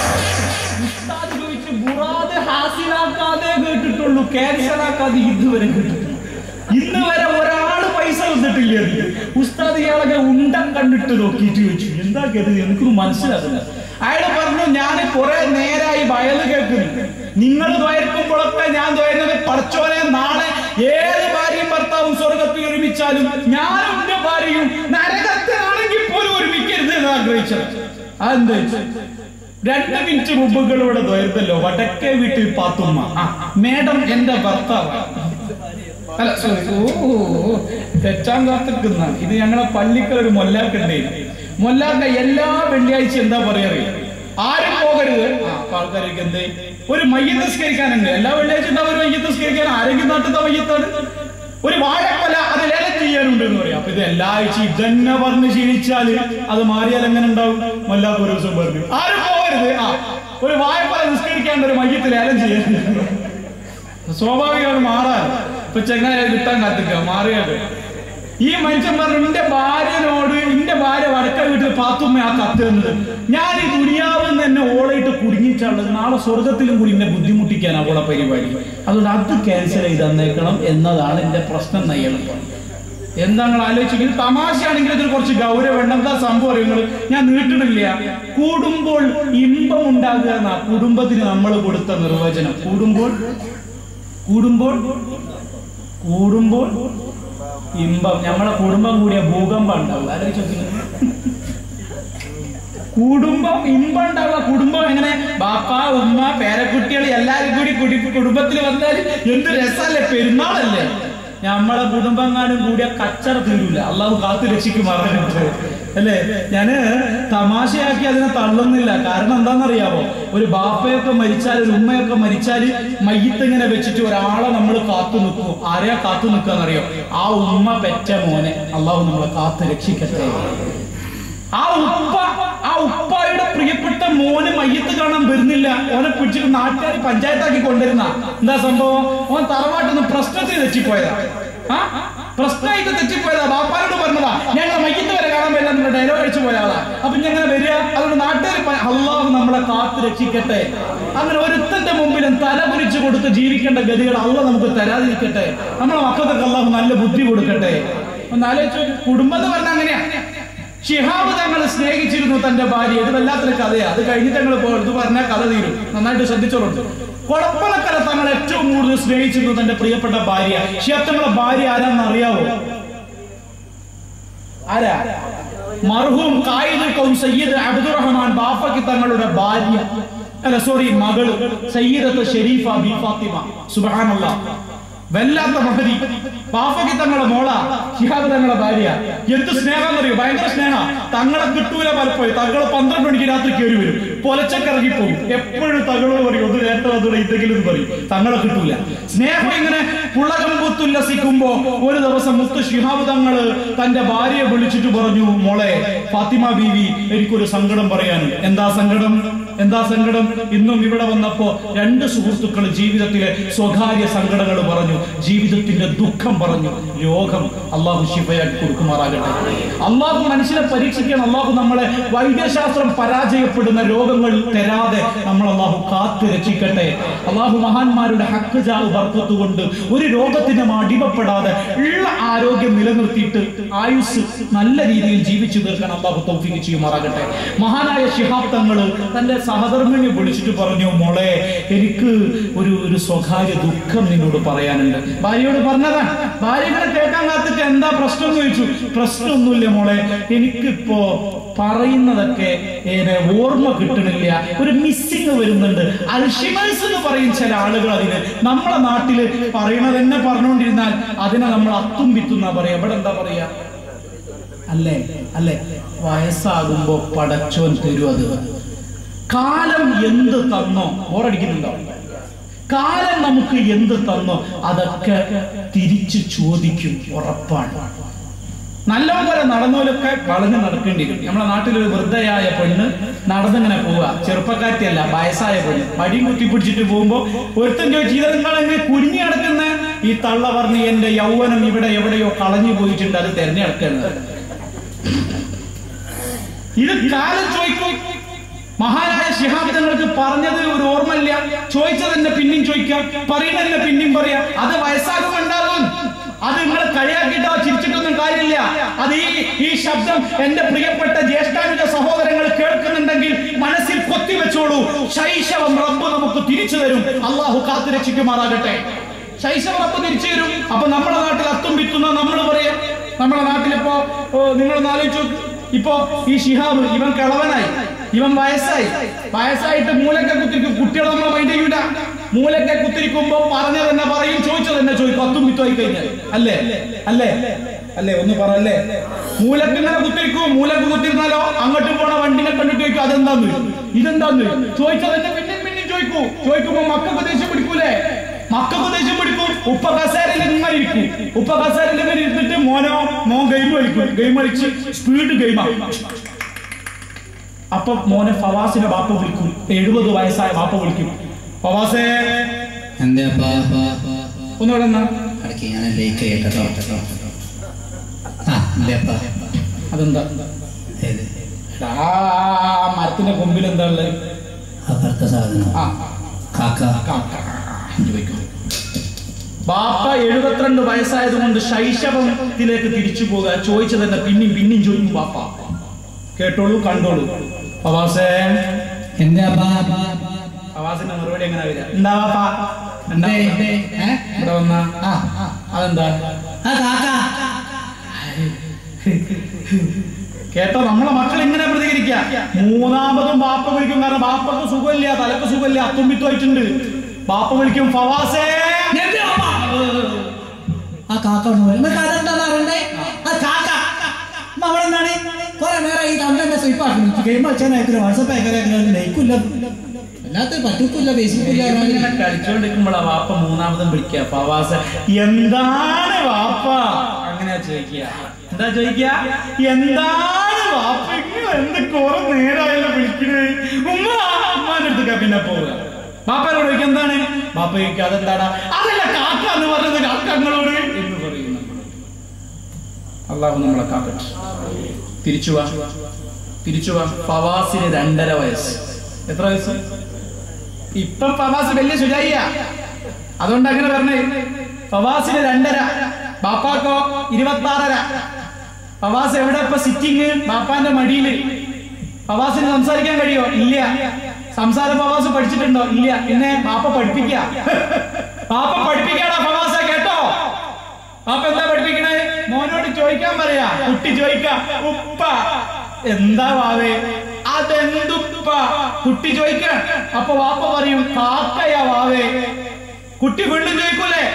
ഉസ്താദ് ചോദിച്ചു മുറാദ് ഹാസിലാക്കാതെ കേട്ടിട്ടുള്ളൂ ക്യാൻസൽ ആക്കാതെ ഇതുവരെ കേട്ടിട്ടില്ല ഇന്ന് വരെ ഒരാള് പൈസ വന്നിട്ടില്ല അതില്. ഉസ്താദ് ഇയാളൊക്കെ ഉണ്ടം കണ്ടിട്ട് നോക്കിയിട്ട് ചോദിച്ചു എന്താ കരുതി എനിക്കൊന്നും മനസ്സിലാകുന്നില്ല അയാൾ പറഞ്ഞു ഞാൻ കുറെ നേരായി വയല് കേൾക്കുന്നു നിങ്ങൾ ദ്വയർക്കുമ്പോഴൊക്കെ ഞാൻ ദ്വയരുന്നത് പടച്ചോനെ നാളെ ഏത് ഭാര്യയും ഭർത്താവും സ്വർഗത്തിൽ ഒരുമിച്ചാലും ഞാനും എന്റെ ഭാര്യയും നരകത്തിലാണെങ്കിൽ പോലും ഒരുമിക്കരുത് എന്ന് ആഗ്രഹിച്ചത് അതെന്താ രണ്ട് മിനിറ്റ് മുമ്പുകൾ ഇവിടെ ദ്വയർത്തല്ലോ വടക്കേ വീട്ടിൽ പാത്തുമ്മ ആ മേഡം എന്റെ ഭർത്താവ് അല്ല sorry. ഓ ഓ, ഓ. തെറ്റാൻ കാത്തിക്കുന്ന ഇത് ഞങ്ങളെ പള്ളിക്കൽ ഒരു മൊല്ലാക്കുണ്ടേ മൊല്ലാക്ക എല്ലാ വെള്ളിയാഴ്ച എന്താ പറയാറ് ആരും പോകരുത് ആ, അപ്പൊ ആൾക്കാർക്ക് എന്തേ ഒരു മയ്യത്ത് നിസ്കരിക്കാനുണ്ട് എല്ലാ വെള്ളിയാഴ്ച ഉണ്ടാവും ഒരു മയ്യത്ത് നിസ്കരിക്കാൻ ആരെങ്കിലും നാട്ടിലത്തെ മയ്യത്താണ് ഒരു വാഴക്കൊല അത് ലേലം ചെയ്യാനുണ്ട് എന്ന് പറയാം അപ്പൊ ഇത് എല്ലാ ആഴ്ച ഇതന്നെ പറഞ്ഞ് ശീലിച്ചാല് അത് മാറിയാൽ എങ്ങനെ ഉണ്ടാവും മൊല്ലാക്ക ഒരു ദിവസം പറഞ്ഞു ആരും പോകരുത് ആ ഒരു വാഴക്കൊല നിസ്കരിക്കാണ്ട് ഒരു മയ്യത്ത് ലേലം ചെയ്യാനുണ്ട് സ്വാഭാവികമാണ് മാറാൻ ഇപ്പൊ ചെങ്ങായ കിട്ടാൻ കാത്തിക്ക മാറിയത് ഈ മനുഷ്യൻ പറഞ്ഞു എന്റെ ഭാര്യനോട് എന്റെ ഭാര്യ വടക്ക വീട്ടിൽ പാത്തുമ്മ ആ കത്ത് തന്നത് ഞാൻ ഈ ദുനിയാവിൽ തന്നെ ഓളയിട്ട് കുടുങ്ങിയിട്ടുള്ളത് നാളെ സ്വർഗത്തിലും കൂടി എന്നെ ബുദ്ധിമുട്ടിക്കാൻ അവളെ പരിപാടി അതുകൊണ്ട് അത് ക്യാൻസൽ ചെയ്ത് തന്നേക്കണം എന്നതാണ് എന്റെ പ്രശ്നം നയ്യണം എന്താ നിങ്ങൾ ആലോചിക്കുന്നത് തമാശയാണെങ്കിൽ ഇതിൽ കുറച്ച് ഗൗരവം എന്താ സംഭവം അറിയുന്നത് ഞാൻ നീട്ടണില്ല കൂടുമ്പോൾ ഇമ്പം ഉണ്ടാകുക എന്നാ കുടുംബത്തിന് നമ്മൾ കൊടുത്ത നിർവചനം കൂടുമ്പോൾ കൂടുമ്പോൾ കൂടുമ്പോൾ ഇമ്പം നമ്മളെ കുടുംബം കൂടിയ ഭൂകമ്പം ഉണ്ടാവും ആലോചിച്ചു കുടുംബം ഇമ്പം ഉണ്ടാവുക കുടുംബം എങ്ങനെ ബാപ്പ ഉമ്മ പേരക്കുട്ടികൾ എല്ലാരും കൂടി കുടി കുടുംബത്തിൽ വന്നാൽ എന്ത് രസമല്ലേ പെരുന്നാളല്ലേ നമ്മളെ കുടുംബങ്ങാനും കൂടിയ കച്ചറ തീരൂല അള്ളാഹു കാത്തു രക്ഷിക്കുമാറാനുണ്ട് അല്ലേ ഞാന് തമാശയാക്കി അതിനെ തള്ളുന്നില്ല കാരണം എന്താണെന്നറിയാമോ ഒരു ബാപ്പയൊക്കെ മരിച്ചാൽ ഒരു ഉമ്മയൊക്കെ മരിച്ചാൽ മയ്യത്ത് ഇങ്ങനെ വെച്ചിട്ട് ഒരാളെ നമ്മൾ കാത്തു നിൽക്കും ആരെയാ കാത്തു നിൽക്കാന്നറിയോ ആ ഉമ്മ പെറ്റ മോനെ അള്ളാഹു നമ്മളെ കാത്തു രക്ഷിക്കട്ടെ ആ ഉപ്പ ആ ഉപ്പായുടെ പ്രിയപ്പെട്ട മോന് മയ്യത്ത് കാണാൻ വരുന്നില്ല ഓനെ പിടിച്ചിട്ട് നാട്ടുകാർ പഞ്ചായത്താക്കി കൊണ്ടുവരുന്ന എന്താ സംഭവം ഓൻ തറവാട്ടിൽ നിന്ന് പ്രശ്നത്തിൽ തെറ്റിപ്പോയതാ ആ പ്രശ്നമായിട്ട് തെറ്റിപ്പോയതാ ബാപ്പാരോട് പറഞ്ഞതാ ഞങ്ങൾ മയ്യത്ത് വരെ കാണാൻ പറ്റില്ല നമ്മുടെ ഡയലോഗ് അടിച്ചു പോയ ആളാ അപ്പൊ ഞങ്ങനെ വരിക അതുകൊണ്ട് നാട്ടുകാർ അള്ളാഹു നമ്മളെ കാത്തു രക്ഷിക്കട്ടെ അങ്ങനെ ഒരുത്തന്റെ മുമ്പിലും തല കുരിച്ചു കൊടുത്ത് ജീവിക്കേണ്ട ഗതികൾ അള്ള നമുക്ക് തരാതിരിക്കട്ടെ നമ്മളെ മക്കൾക്കൊക്കെ അള്ളാഹു നല്ല ബുദ്ധി കൊടുക്കട്ടെ ഒന്ന് ആലോചിച്ചു കുടുംബം എന്ന് പറഞ്ഞാൽ അങ്ങനെയാ ഷിഹാബ് തങ്ങൾ സ്നേഹിച്ചിരുന്നു തന്റെ ഭാര്യ ഇത് വല്ലാത്തൊരു കഥയാ അത് കഴിഞ്ഞിട്ട് ഞങ്ങൾ ഇത് പറഞ്ഞാൽ കഥ തീരും നന്നായിട്ട് ശ്രദ്ധിച്ചോളൂ കൊടപ്പനക്കര തങ്ങൾ ഏറ്റവും കൂടുതൽ സ്നേഹിച്ചിരുന്നു തന്റെ പ്രിയപ്പെട്ട ഭാര്യ ഷിഹാബ് തങ്ങളെ ഭാര്യ ആരാന്ന് അറിയാവോ ആരാ മർഹൂം കായിദ് കൗം സയ്യിദ് അബ്ദുറഹ്മാൻ ബാഫക്ക് തങ്ങളുടെ ഭാര്യ അല്ല സോറി മകള് സയ്യിദത്ത് ഷെരീഫ ബി ഫാത്തിമ സുബ്ഹാനല്ലാഹ് വല്ലാത്ത മഹതി ബാഫക്കി തങ്ങളെ മോള ഷിഹാബ് തങ്ങളെ ഭാര്യ എന്ത് സ്നേഹം അറിയോ ഭയങ്കര സ്നേഹ തങ്ങളെ കിട്ടൂല പലപ്പോഴും തങ്ങളെ പന്ത്രണ്ട് മണിക്ക് രാത്രി കയറി വരും പൊലച്ചക്കിറങ്ങി പോകും എപ്പോഴും തങ്ങളോട് പറയും ഒന്ന് നേരത്തെ വന്നൂടെ ഇതെങ്കിലും എന്ന് പറയും തങ്ങളെ കിട്ടൂല സ്നേഹം ഇങ്ങനെ പുളകം പുത്തുല്ലസിക്കുമ്പോ ഒരു ദിവസം മുത്ത് ഷിഹാബ് തങ്ങള് തന്റെ ഭാര്യയെ വിളിച്ചിട്ട് പറഞ്ഞു മോളെ ഫാത്തിമ ബീവി എനിക്കൊരു സങ്കടം പറയാൻ എന്താ സങ്കടം എന്താ സങ്കടം ഇന്നും ഇവിടെ വന്നപ്പോ രണ്ട് സുഹൃത്തുക്കൾ ജീവിതത്തിലെ സ്വകാര്യ സങ്കടങ്ങൾ പറഞ്ഞു ജീവിതത്തിന്റെ ദുഃഖം പറഞ്ഞു രോഗം അള്ളാഹു ശിഫയാക്കി കൊടുക്കുമാറാകട്ടെ അള്ളാഹു മനുഷ്യനെ പരീക്ഷിക്കാൻ അള്ളാഹു നമ്മളെ വൈദ്യശാസ്ത്രം പരാജയപ്പെടുന്ന രോഗങ്ങൾ തരാതെ നമ്മൾ അള്ളാഹു കാത്തു രക്ഷിക്കട്ടെ അള്ളാഹു മഹാന്മാരുടെ ഹക്ക് ജാവ് ബർക്കത്ത് കൊണ്ട് ഒരു രോഗത്തിനും അടിമപ്പെടാതെ ഉള്ള ആരോഗ്യം നിലനിർത്തിയിട്ട് ആയുസ് നല്ല രീതിയിൽ ജീവിച്ചു തീർക്കാൻ അള്ളാഹു തൗഫീഖ് ചെയ്യുമാറാകട്ടെ മഹാനായ ശിഹാബ് തങ്ങള് തന്റെ സഹധർമ്മിനെ വിളിച്ചിട്ട് പറഞ്ഞു മോളെ എനിക്ക് ഒരു ഒരു സ്വകാര്യ ദുഃഖം നിന്നോട് പറയാനുണ്ട് ഭാര്യയോട് പറഞ്ഞതാ ഭാര്യ ഇങ്ങനെ കേൾക്കാൻ കാത്തിട്ട് എന്താ പ്രശ്നം എന്ന് ചോദിച്ചു പ്രശ്നമൊന്നുമില്ല മോളെ എനിക്കിപ്പോ പറയുന്നതൊക്കെ ഏറെ ഓർമ്മ കിട്ടണില്ല ഒരു മിസ്സിങ് വരുന്നുണ്ട് അൽഷിമേഴ്സ് എന്ന് പറയും ചില ആളുകൾ അതിന് നമ്മളെ നാട്ടില് പറയണത് തന്നെ പറഞ്ഞുകൊണ്ടിരുന്നാൽ അതിനെ നമ്മൾ അത്തും വിത്തുന്നാ പറയാ ഇവിടെ എന്താ പറയാ അല്ലേ അല്ലേ വയസ്സാകുമ്പോ പടച്ചോൻ തരും അത് കാലം എന്ത് തന്നോ ഓറടിക്കുന്നുണ്ടോ കാലം നമുക്ക് എന്ത് തന്നോ അതൊക്കെ തിരിച്ചു ചോദിക്കും ഉറപ്പാണ് നല്ലപോലെ നടന്നോലൊക്കെ വളഞ്ഞു നടക്കേണ്ടി വരും നമ്മുടെ നാട്ടിലൊരു വൃദ്ധയായ പെണ്ണ് നടന്നിങ്ങനെ പോവുക ചെറുപ്പക്കാരിയല്ല വയസ്സായ പെണ്ണ് മടിയും കുത്തി പിടിച്ചിട്ട് പോകുമ്പോ ഒരുത്തൻ ചോദിച്ചു ഇത് നിങ്ങളെങ്ങനെ കുരിഞ്ഞു കിടക്കുന്ന ഈ തള്ള പറഞ്ഞ് എന്റെ യൗവനം ഇവിടെ എവിടെയോ കളഞ്ഞു പോയിട്ടുണ്ട് അത് തെരഞ്ഞെടുക്കുന്നത് ഇത് കാലം ചോദിക്കും മഹാനായ ശിഹാബ് തങ്ങൾക്ക് പറഞ്ഞത് ഒരു ഓർമ്മയില്ല ചോദിച്ചത് തന്നെ പിന്നെയും ചോദിക്കാം പറയുന്നതിനെ പിന്നെയും പറയാം അത് വയസ്സാകും ഉണ്ടാകും അത് നിങ്ങൾ കളിയാക്കിയിട്ടോ ചിരിച്ചിട്ടൊന്നും കാര്യമില്ല അത് ഈ ഈ ശബ്ദം എന്റെ പ്രിയപ്പെട്ട ജ്യേഷ്ഠാനുജ സഹോദരങ്ങൾ കേൾക്കുന്നുണ്ടെങ്കിൽ മനസ്സിൽ കൊത്തിവെച്ചോളൂ ശൈശവം റബ്ബ് നമുക്ക് തിരിച്ചു തരും അള്ളാഹു കാത്തു രക്ഷിക്കുമാറാകട്ടെ ശൈശവം റബ്ബ് തിരിച്ചു തരും അപ്പൊ നമ്മുടെ നാട്ടിൽ അത്തും വിത്തുന്ന നമ്മൾ പറയാം നമ്മുടെ നാട്ടിലിപ്പോ ഓ, നിങ്ങളൊന്ന് ആലോചിച്ചു ഇപ്പോ ഈ ഷിഹാബ് ഇവൻ കിളവനായി ഇവൻ വയസ്സായി വയസ്സായിട്ട് മൂലക്കെ കുത്തിരിക്കും കുട്ടികളെ നമ്മൾ മൈൻഡ് ചെയ്യൂല മൂലക്കെ കുത്തിരിക്കുമ്പോ പറഞ്ഞത് തന്നെ പറയും ചോദിച്ചത് തന്നെ ചോദിക്കും അത്തും വിത്തുമായി കഴിഞ്ഞാൽ അല്ലേ അല്ലേ അല്ലേ ഒന്ന് പറല്ലേ മൂലക്ക് ഇങ്ങനെ കുത്തിരിക്കും മൂലക്ക് കുത്തിരുന്നാലോ അങ്ങോട്ട് പോണ വണ്ടിനെ കണ്ടിട്ട് ചോദിക്കും അതെന്താന്ന് ഇതെന്താന്ന് ചോദിച്ചത് തന്നെ പിന്നെയും പിന്നെയും ചോദിക്കൂ ചോദിക്കുമ്പോ മക്കൾക്ക് ദേഷ്യം പിടിക്കൂലേ മക്കൾക്ക് ദേഷ്യം പിടിക്കും ഉപ്പ കസേരയിൽ ഇങ്ങനെ ഇരിക്കും ഉപ്പ കസേരയിൽ ഇങ്ങനെ ഇരുന്നിട്ട് മോനോ മോൻ ഗെയിം കളിക്കും ഗെയിം കളിച്ച് സ്പീഡ് ഗെയിമാ അപ്പൊ മോനെ ഫവാസിനെ ബാപ്പ വിളിക്കും എഴുപത് വയസ്സായ ബാപ്പ വിളിക്കും ഫവാസേ എന്തേ അപ്പാ ഒന്ന് ഇവിടെ നിന്നാ. ഇടയ്ക്ക് ഞാൻ ലേക്ക് കേട്ടോ ആ എന്തേ അപ്പാ അതെന്താ ഏത് എടാ, ആ മരത്തിന്റെ കൊമ്പിൽ എന്താ ഉള്ളത് അപ്പുറത്തെ സാധനം ആ കാക്ക കാക്ക. ഇങ്ങ് വെക്കൂ. ബാപ്പ എഴുപത്തിരണ്ട് വയസ്സായത് കൊണ്ട് ശൈശവത്തിലേക്ക് തിരിച്ചു പോകുക ചോദിച്ചത് തന്നെ പിന്നെയും പിന്നെയും ചോദിക്കും ബാപ്പ കേട്ടോളൂ കണ്ടോളൂ ഫവാസേ എന്തേ അപ്പാ ഫവാസിന്റെ മറുപടി എങ്ങനെ വരിക എന്താ ബാപ്പ എന്താ എന്തേ, എന്തേ? ഏ? ഇവിടെ വന്ന ആ ആ അതെന്താ ആ കാക്ക കേട്ടോ നമ്മളെ മക്കൾ ഇങ്ങനെ പ്രതികരിക്കുക മൂന്നാമതും ബാപ്പ വിളിക്കും കാരണം ബാപ്പക്ക് സുഖമില്ല തലക്ക് സുഖമില്ല അത്തുമ്പിത്തുമായിട്ടുണ്ട് ബാപ്പ വിളിക്കും ഫവാസേ എന്തേ അപ്പാ? ആ കാക്ക ഒന്ന് വരും. നിങ്ങൾക്ക് അതെന്താന്ന് അറിയണ്ടേ? ആ കാക്ക അമ്മ അവിടെ എന്താണ് കുറെ നേരം ഈ തന്റെ സ്വീപ്പാക്കി ഗെയിം കളിച്ചാൽ അയക്കില്ല വാട്സപ്പ് അയക്കാൻ ലൈക്കില്ല അല്ലാത്ത പറ്റൂക്കില്ല ഫേസ്ബുക്കില്ല ഇങ്ങനെ കളിച്ചോണ്ടിരിക്കുമ്പോഴാ വാപ്പ മൂന്നാമതും വിളിക്കുക ഫവാസ എന്താണ് വാപ്പ അങ്ങനെ ചോദിക്കുക എന്താ ചോദിക്കുക എന്താണ് വാപ്പ ഇങ്ങനെ എന്ത് കുറെ നേരമായല്ലോ വിളിക്കണേ ഉമ്മ ഉമ്മാന്റെ അടുത്തേക്കാ പിന്നെ പോവുക ബാപ്പനോട് ചോദിക്കുക എന്താണ് ബാപ്പ ചോദിക്കുക അതെന്താടാ അതല്ല കാക്ക എന്ന് പറഞ്ഞത് കാക്കങ്ങളോട് എന്ന് പറയുന്നു അള്ളാഹു നമ്മളെ കാക്കട്ടെ തിരിച്ചു വാ തിരിച്ചു വാ ഫവാസിന് രണ്ടര വയസ്സ് എത്ര വയസ്സ് ഇപ്പൊ ഫവാസ് വലിയ ശുചായിയ അതുകൊണ്ട് അങ്ങനെ പറഞ്ഞേ ഫവാസിന് രണ്ടര ബാപ്പാക്കോ ഇരുപത്തി ആറര ഫവാസ് എവിടെ ഇപ്പൊ സിറ്റിങ് ബാപ്പാന്റെ മടിയില് ഫവാസിന് സംസാരിക്കാൻ കഴിയോ ഇല്ല സംസാരം ഫവാസ് പഠിച്ചിട്ടുണ്ടോ ഇല്ല പിന്നെ ബാപ്പ പഠിപ്പിക്ക ബാപ്പ പഠിപ്പിക്കാടാ ഫവാസ കേട്ടോ ബാപ്പ എന്താ പഠിപ്പിക്കണേ മോനോട് ചോദിക്കാൻ പറയാ കുട്ടി ചോദിക്ക ഉപ്പ എന്താ വാവേ അതെന്തുപ്പ കുട്ടി ചോദിക്ക അപ്പൊ വാപ്പ പറയും കാക്കയാ വാവേ കുട്ടി വീണ്ടും ചോദിക്കൂലേ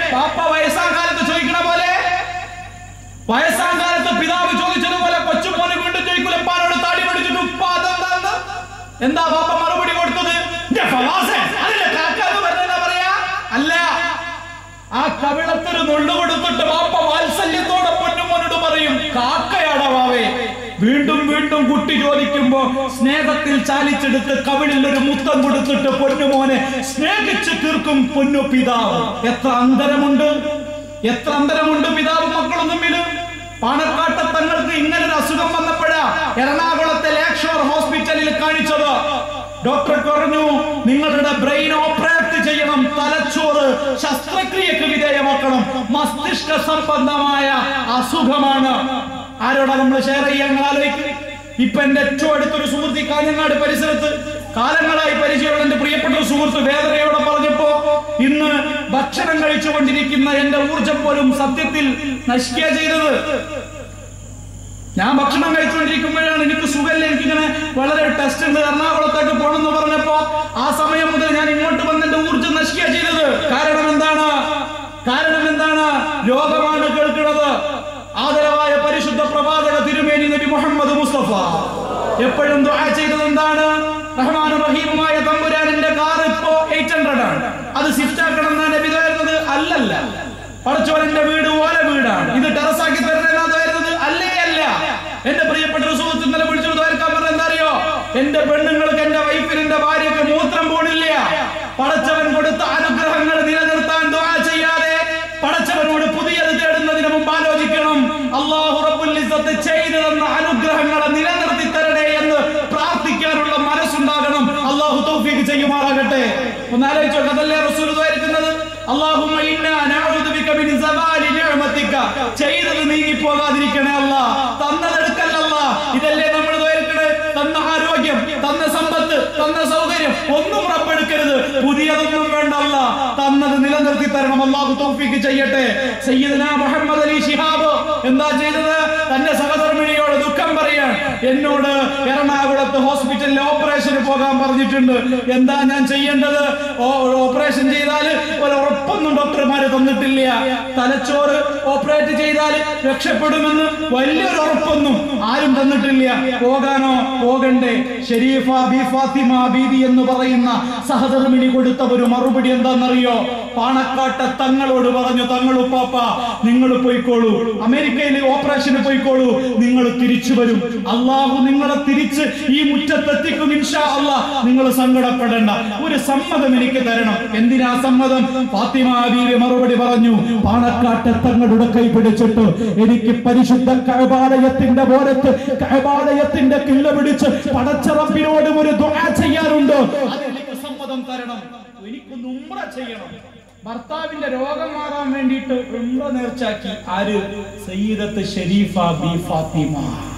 പാപ്പ വയസ്സാം കാലത്ത് ചോദിക്കണ പോലെ വയസ്സാം കാലത്ത് പിതാവ് ചോദിച്ചതുപോലെ കൊച്ചുമോന് വീണ്ടും ചോദിക്കൂല ഉപ്പാനോട് താടി പിടിച്ചിട്ട് ഉപ്പ അതെന്താന്ന് എന്താ പാപ്പ മറുപടി കൊടുത്തത് "ഇന്റെ ഫവാസെ, അതിന്റെ കാക്ക എന്ന് പറഞ്ഞെന്നാ പറയാ അല്ല ആ കവിളത്തൊരു നുള്ളു കൊടുത്തിട്ട് പാപ്പ വാത്സല്യത്തോടെ പൊന്നുമോനോട് പറയും കാക്കയാടാ വാവേ വീണ്ടും വീണ്ടും കുട്ടി ചോദിക്കുമ്പോ സ്നേഹത്തിൽ ചാലിച്ചെടുത്ത് കവിളിൽ ഒരു മുത്തം കൊടുത്തിട്ട് പൊന്നുമോനെ സ്നേഹിച്ച് തീർക്കും പൊന്നു പിതാവ് എത്ര അന്തരമുണ്ട് എത്ര അന്തരമുണ്ട് പിതാവും മക്കളും തമ്മിൽ പാണക്കാട്ടെ തങ്ങൾക്ക് ഇങ്ങനെ ഒരു അസുഖം വന്നപ്പോഴാ എറണാകുളത്തെ ലേക്ഷോർ ഹോസ്പിറ്റലിൽ കാണിച്ചത് ഡോക്ടർ പറഞ്ഞു നിങ്ങളുടെ ബ്രെയിൻ ഓപ്പറേറ്റ് ചെയ്യണം തലച്ചോറ് ശസ്ത്രക്രിയക്ക് വിധേയമാക്കണം മസ്തിഷ്ക സംബന്ധമായ അസുഖമാണ് ആരോടാ നമ്മൾ ഷെയർ ചെയ്യാൻ നിങ്ങൾ ആലോചിക്കും ഇപ്പൊ എന്റെ ഏറ്റവും അടുത്തൊരു സുഹൃത്ത് ഈ കാഞ്ഞങ്ങാട് പരിസരത്ത് കാലങ്ങളായി പരിചയമുള്ള എന്റെ പ്രിയപ്പെട്ട ഒരു സുഹൃത്ത് വേദനയോടെ പറഞ്ഞപ്പോ ഇന്ന് ഭക്ഷണം കഴിച്ചുകൊണ്ടിരിക്കുന്ന എന്റെ ഊർജം പോലും സത്യത്തിൽ നശിക്കുക ചെയ്തത് ഞാൻ ഭക്ഷണം കഴിച്ചുകൊണ്ടിരിക്കുമ്പോഴാണ് എനിക്ക് സുഖമില്ല എനിക്കിങ്ങനെ വളരെ ടെസ്റ്റ് ഉണ്ട് എറണാകുളത്തേക്ക് പോകണമെന്ന് പറഞ്ഞപ്പോ ആ സമയം മുതൽ ഞാൻ ഇങ്ങോട്ട് വന്ന് എന്റെ ഊർജ്ജം നശിക്കുക ചെയ്തത് കാരണം എന്താണ് കാരണം എന്താണ് രോഗമാണ് കേൾക്കുന്നത് ആദരവായ പരിശുദ്ധ പ്രവാചക തിരുമേനി നബി മുഹമ്മദ് മുസ്തഫ എപ്പോഴും ദുആ ചെയ്തത് എന്താണ് റഹ്മാനും റഹീമുമായ തമ്പുരാനിന്റെ കാർ ഇപ്പോ എയ്റ്റ് ഹൺഡ്രഡ് ആണ് അത് സ്വിഫ്റ്റ് ആക്കണം എന്നാണ് നബി തരുന്നത് അല്ലല്ല പടച്ചോരന്റെ വീട് ഓല വീടാണ് ഇത് ടെറസാക്കി തരുന്നത് വരുന്നത് അല്ലേ അല്ല എന്റെ പ്രിയപ്പെട്ട ഒരു സുഹൃത്ത് ഇന്നലെ വിളിച്ചു തോർക്കാൻ പറഞ്ഞ എന്താ അറിയോ എന്റെ പെണ്ണുങ്ങൾക്ക് എന്റെ വൈഫിന് എന്റെ ഭാര്യക്ക് മൂത്രം പോണില്ല പടച്ചവൻ കൊടുത്ത അനുഗ്രഹങ്ങൾ നിലനിർത്താൻ ദുആ ചെയ്യാതെ പടച്ചവനോട് പുതിയത് തേടുന്നതിന് മുമ്പ് ആലോചിക്കണം അള്ളാഹു റബ്ബുൽ ഇസ്സത്ത് ചെയ്തു തന്ന അനുഗ്രഹങ്ങളെ നിലനിർത്തി തരണേ എന്ന് പ്രാർത്ഥിക്കാനുള്ള മനസ്സുണ്ടാകണം അള്ളാഹു തൗഫീഖ് ചെയ്യുമാറാകട്ടെ ഒന്ന് ആലോചിച്ചോ അതല്ലേ റസൂൽ ദ്വാരിക്കുന്നത് അല്ലാഹുമ്മ ഇന്നാ നഅൂദു ബിക മിൻ സവാലി നിഅമതിക ചെയ്തത് നീങ്ങി പോകാതിരിക്കണേ അല്ലാ തന്നതെടുക്കല്ല അല്ലാ ഇതല്ലേ നമ്മൾ ദ്വാരിക്കണേ തന്ന ആരോഗ്യം തന്ന സമ്പത്ത് തന്ന സൗകര്യം ഒന്നും റബ്ബെടുക്കരുത് പുതിയതൊന്നും വേണ്ട അല്ലാ തന്നത് നിലനിർത്തി തരണം അല്ലാഹു തൗഫീഖ് ചെയ്യട്ടെ സയ്യിദന മുഹമ്മദ് അലി ശിഹാബ് എന്താ ചെയ്തത് തന്റെ സഹധർമ്മിണിയോട് ദുഃഖം പറയാൻ എന്നോട് എറണാകുളത്ത് ഹോസ്പിറ്റലിൽ ഓപ്പറേഷന് പോകാൻ പറഞ്ഞിട്ടുണ്ട് എന്താ ഞാൻ ചെയ്യേണ്ടത് ഓ- ഓപ്പറേഷൻ ചെയ്താൽ ഒരു ഉറപ്പൊന്നും ഡോക്ടർമാര് തന്നിട്ടില്ല തലച്ചോറ് ഓപ്പറേറ്റ് ചെയ്താൽ രക്ഷപ്പെടുമെന്ന് വലിയൊരു ഉറപ്പൊന്നും ആരും തന്നിട്ടില്ല പോകാനോ പോകണ്ടേ ഷെരീഫ ബി ഫാത്തിമ ബീബി എന്ന് പറയുന്ന സഹധർമ്മിണി കൊടുത്ത ഒരു മറുപടി എന്താണെന്നറിയോ പാണക്കാട്ടെ തങ്ങളോട് പറഞ്ഞു തങ്ങൾ ഉപ്പാപ്പ നിങ്ങൾ പോയിക്കോളൂ അമേരിക്കയിൽ ഓപ്പറേഷന് പോയിക്കോളൂ നിങ്ങൾ തിരിച്ചു വരും അള്ളാഹു നിങ്ങളെ തിരിച്ച് ഈ മുറ്റത്തെത്തിക്കും ഇൻഷാ അള്ളാ നിങ്ങൾ സങ്കടപ്പെടേണ്ട ഒരു സമ്മതം എനിക്ക് തരണം എന്തിനാ സമ്മതം ഫാത്തിമ ബീവി മറുപടി പറഞ്ഞു പാണക്കാട്ടെ തങ്ങളുടെ കൈ പിടിച്ചിട്ട് എനിക്ക് പരിശുദ്ധ കഴബാലയത്തിന്റെ പോരത്ത് കഴബാലയത്തിന്റെ കിള്ള പിടിച്ച് പടച്ചറപ്പിനോട് ഒരു ദുആ ചെയ്യാറുണ്ട് അതെനിക്ക് സമ്മതം തരണം എനിക്കൊന്ന് ഉമ്ര ചെയ്യണം ഭർത്താവിന്റെ രോഗം മാറാൻ വേണ്ടിയിട്ട് ഉമ്ര നേർച്ചാക്കി ആര് സയ്യിദത്ത് ഷെരീഫ ബി ഫാത്തിമ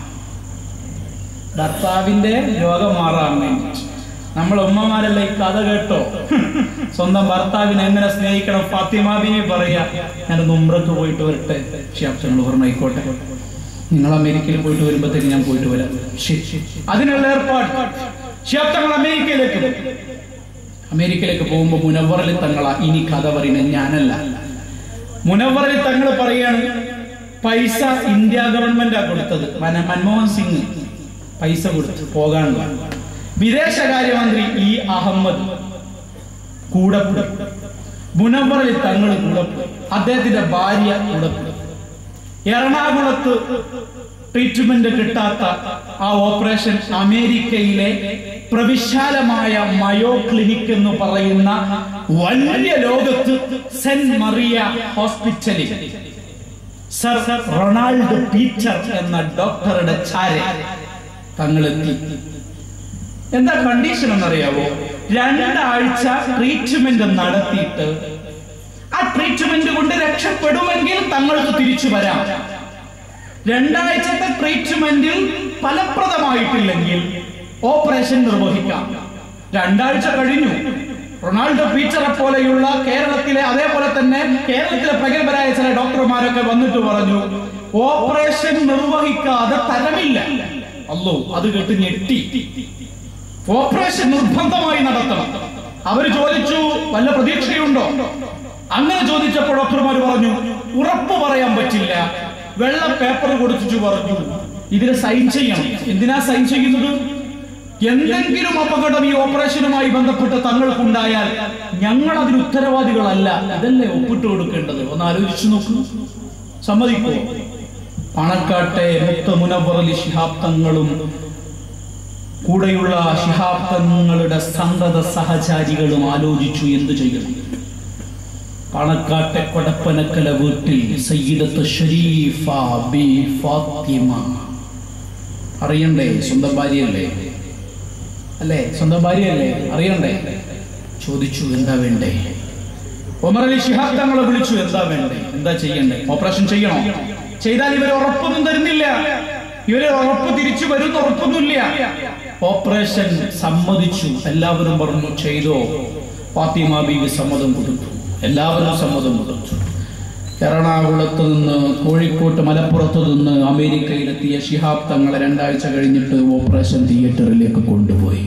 ഭർത്താവിന്റെ രോഗം മാറാൻ വേണ്ടി നമ്മൾ ഉമ്മമാരല്ല ഈ കഥ കേട്ടോ സ്വന്തം ഭർത്താവിനെ എങ്ങനെ സ്നേഹിക്കണം ഫാത്തിമ ബീവി പറയാ ഞാൻ ഉമ്രക്ക് പോയിട്ട് വരട്ടെ ക്ഷേത്രങ്ങൾ ഓർമ്മയിക്കോട്ടെ നിങ്ങൾ അമേരിക്കയിൽ പോയിട്ട് വരുമ്പോഴത്തേക്ക് ഞാൻ പോയിട്ട് വരാം ശരി, ശരി. അതിനുള്ള ഏർപ്പാട് ക്ഷേത്രങ്ങൾ അമേരിക്കയിലേക്ക് അമേരിക്കയിലേക്ക് പോകുമ്പോൾ മുനവറിൽ തങ്ങളാ ഇനി കഥ പറയുന്നത് ഞാനല്ല മുനവറിൽ തങ്ങൾ പറയാണ് പൈസ ഇന്ത്യ ഗവൺമെന്റാ കൊടുത്തത് മന- മൻമോഹൻ സിംഗ് പൈസ കൊടുത്തു പോകാനുള്ള വിദേശകാര്യമന്ത്രി ഇ അഹമ്മദ് കൂടെ പോയി. മുനവറിൽ തങ്ങൾ കൂടെ പോയി. അദ്ദേഹത്തിന്റെ ഭാര്യ കൂടെ പോയി. എറണാകുളത്ത് ട്രീറ്റ്മെന്റ് കിട്ടാത്ത ആ ഓപ്പറേഷൻ അമേരിക്കയിലെ പ്രവിശാലമായ മയോ ക്ലിനിക് എന്ന് പറയുന്ന വലിയ ലോകത്ത് സെന്റ് മറിയ ഹോസ്പിറ്റലിൽ സർ റൊണാൾഡ് പീറ്റർ എന്ന ഡോക്ടറുടെ ചാര തങ്ങളെത്തി എന്താ കണ്ടീഷൻ എന്നറിയാവോ രണ്ടാഴ്ച ട്രീറ്റ്മെന്റ് നടത്തിയിട്ട് ആ ട്രീറ്റ്മെന്റ് കൊണ്ട് രക്ഷപ്പെടുമെങ്കിൽ തങ്ങൾക്ക് തിരിച്ചു വരാം രണ്ടാഴ്ചത്തെ ട്രീറ്റ്മെന്റിൽ ഫലപ്രദമായിട്ടില്ലെങ്കിൽ ഓപ്പറേഷൻ നിർവഹിക്കാം രണ്ടാഴ്ച കഴിഞ്ഞു റൊണാൾഡോ പീച്ചറെ പോലെയുള്ള കേരളത്തിലെ അതേപോലെ തന്നെ കേരളത്തിലെ പ്രഗത്ഭരായ ചില ഡോക്ടർമാരൊക്കെ വന്നിട്ട് പറഞ്ഞു ഓപ്പറേഷൻ നിർവഹിക്കാതെ തരമില്ല അല്ലോ അത് കേട്ട് ഞെട്ടി ഓപ്പറേഷൻ നിർബന്ധമായി നടത്തണം അവര് ചോദിച്ചു വല്ല പ്രതീക്ഷയുണ്ടോ അങ്ങനെ ചോദിച്ചപ്പോൾ ഡോക്ടർമാർ പറഞ്ഞു ഉറപ്പ് പറയാൻ പറ്റില്ല വെള്ള പേപ്പർ കൊടുത്തിട്ട് പറഞ്ഞു ഇതിന് സൈൻ ചെയ്യണം എന്തിനാ സൈൻ ചെയ്യുന്നത് എന്തെങ്കിലും അപകടം ഈ ഓപ്പറേഷനുമായി ബന്ധപ്പെട്ട് തങ്ങൾക്കുണ്ടായാൽ ഞങ്ങൾ അതിന് ഉത്തരവാദികളല്ല ഇതല്ലേ ഒപ്പിട്ട് കൊടുക്കേണ്ടത് ഒന്ന് ആലോചിച്ചു നോക്കൂ സമ്മതിക്കോ പണക്കാട്ടെ മുത്ത മുനവർ അലി ശിഹാബ് തങ്ങളും കൂടെയുള്ള ശിഹാബ് തങ്ങളുടെ സന്തത സഹചാരികളും ആലോചിച്ചു എന്ത് ചെയ്യണം പണക്കാട്ടെ കൊടപ്പനക്കല വീട്ടിൽ സയ്യിദത്ത് ഷരീഫ ബി ഫാത്തിമ അറിയണ്ടേ സ്വന്തം ഭാര്യയല്ലേ അല്ലേ സ്വന്തം ഭാര്യയല്ലേ അറിയണ്ടേ ചോദിച്ചു എന്താ വേണ്ടേ ഒമർ അലി ശിഹാബ് തങ്ങളെ വിളിച്ചു എന്താ വേണ്ടേ എന്താ ചെയ്യണ്ടേ ഓപ്പറേഷൻ ചെയ്യണോ ചെയ്താൽ ഇവർ ഉറപ്പൊന്നും തരുന്നില്ല ഇവര് ഉറപ്പ് തിരിച്ചു വരുന്ന ഉറപ്പൊന്നുമില്ല ഓപ്പറേഷൻ സമ്മതിച്ചു എല്ലാവരും പറഞ്ഞു ചെയ്തോ ഫാത്തിമ ബീവി സമ്മതം കൊടുത്തു എല്ലാവരും സമ്മതം കൊടുത്തു എറണാകുളത്ത് നിന്ന് കോഴിക്കോട്ട് മലപ്പുറത്ത് നിന്ന് അമേരിക്കയിലെത്തിയ ഷിഹാബ് തങ്ങളെ രണ്ടാഴ്ച കഴിഞ്ഞിട്ട് ഓപ്പറേഷൻ തിയേറ്ററിലേക്ക് കൊണ്ടുപോയി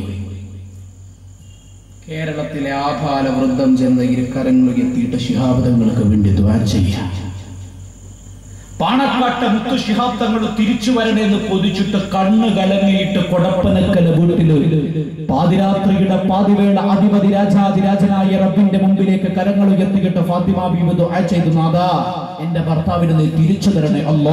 കേരളത്തിലെ ആഭാല വൃദ്ധം ചെന്ന ഇരുക്കരങ്ങൾ എത്തിയിട്ട് ശിഹാബ് തങ്ങൾക്ക് വേണ്ടി ദ്വാ ചെയ്യാം പാണക്കാട്ട മുത്തു ശിഹാബ് തങ്ങൾ തിരിച്ചു വരണമെന്ന് കൊതിച്ചിട്ട് കണ്ണ് കലങ്ങിയിട്ട് കൊടപ്പനക്കല വീട്ടില് പാതിരാത്രിയുടെ പാതിവേള അധിപതി രാജാതിരാജനായ റബ്ബിന്റെ മുമ്പിലേക്ക് കരങ്ങൾ ഉയർത്തിയിട്ട് ഫാത്തിമ ബീവി ദുആ ചെയ്തു നാദാ എന്റെ ഭർത്താവിന് നീ തിരിച്ചു തരണേ അല്ലോ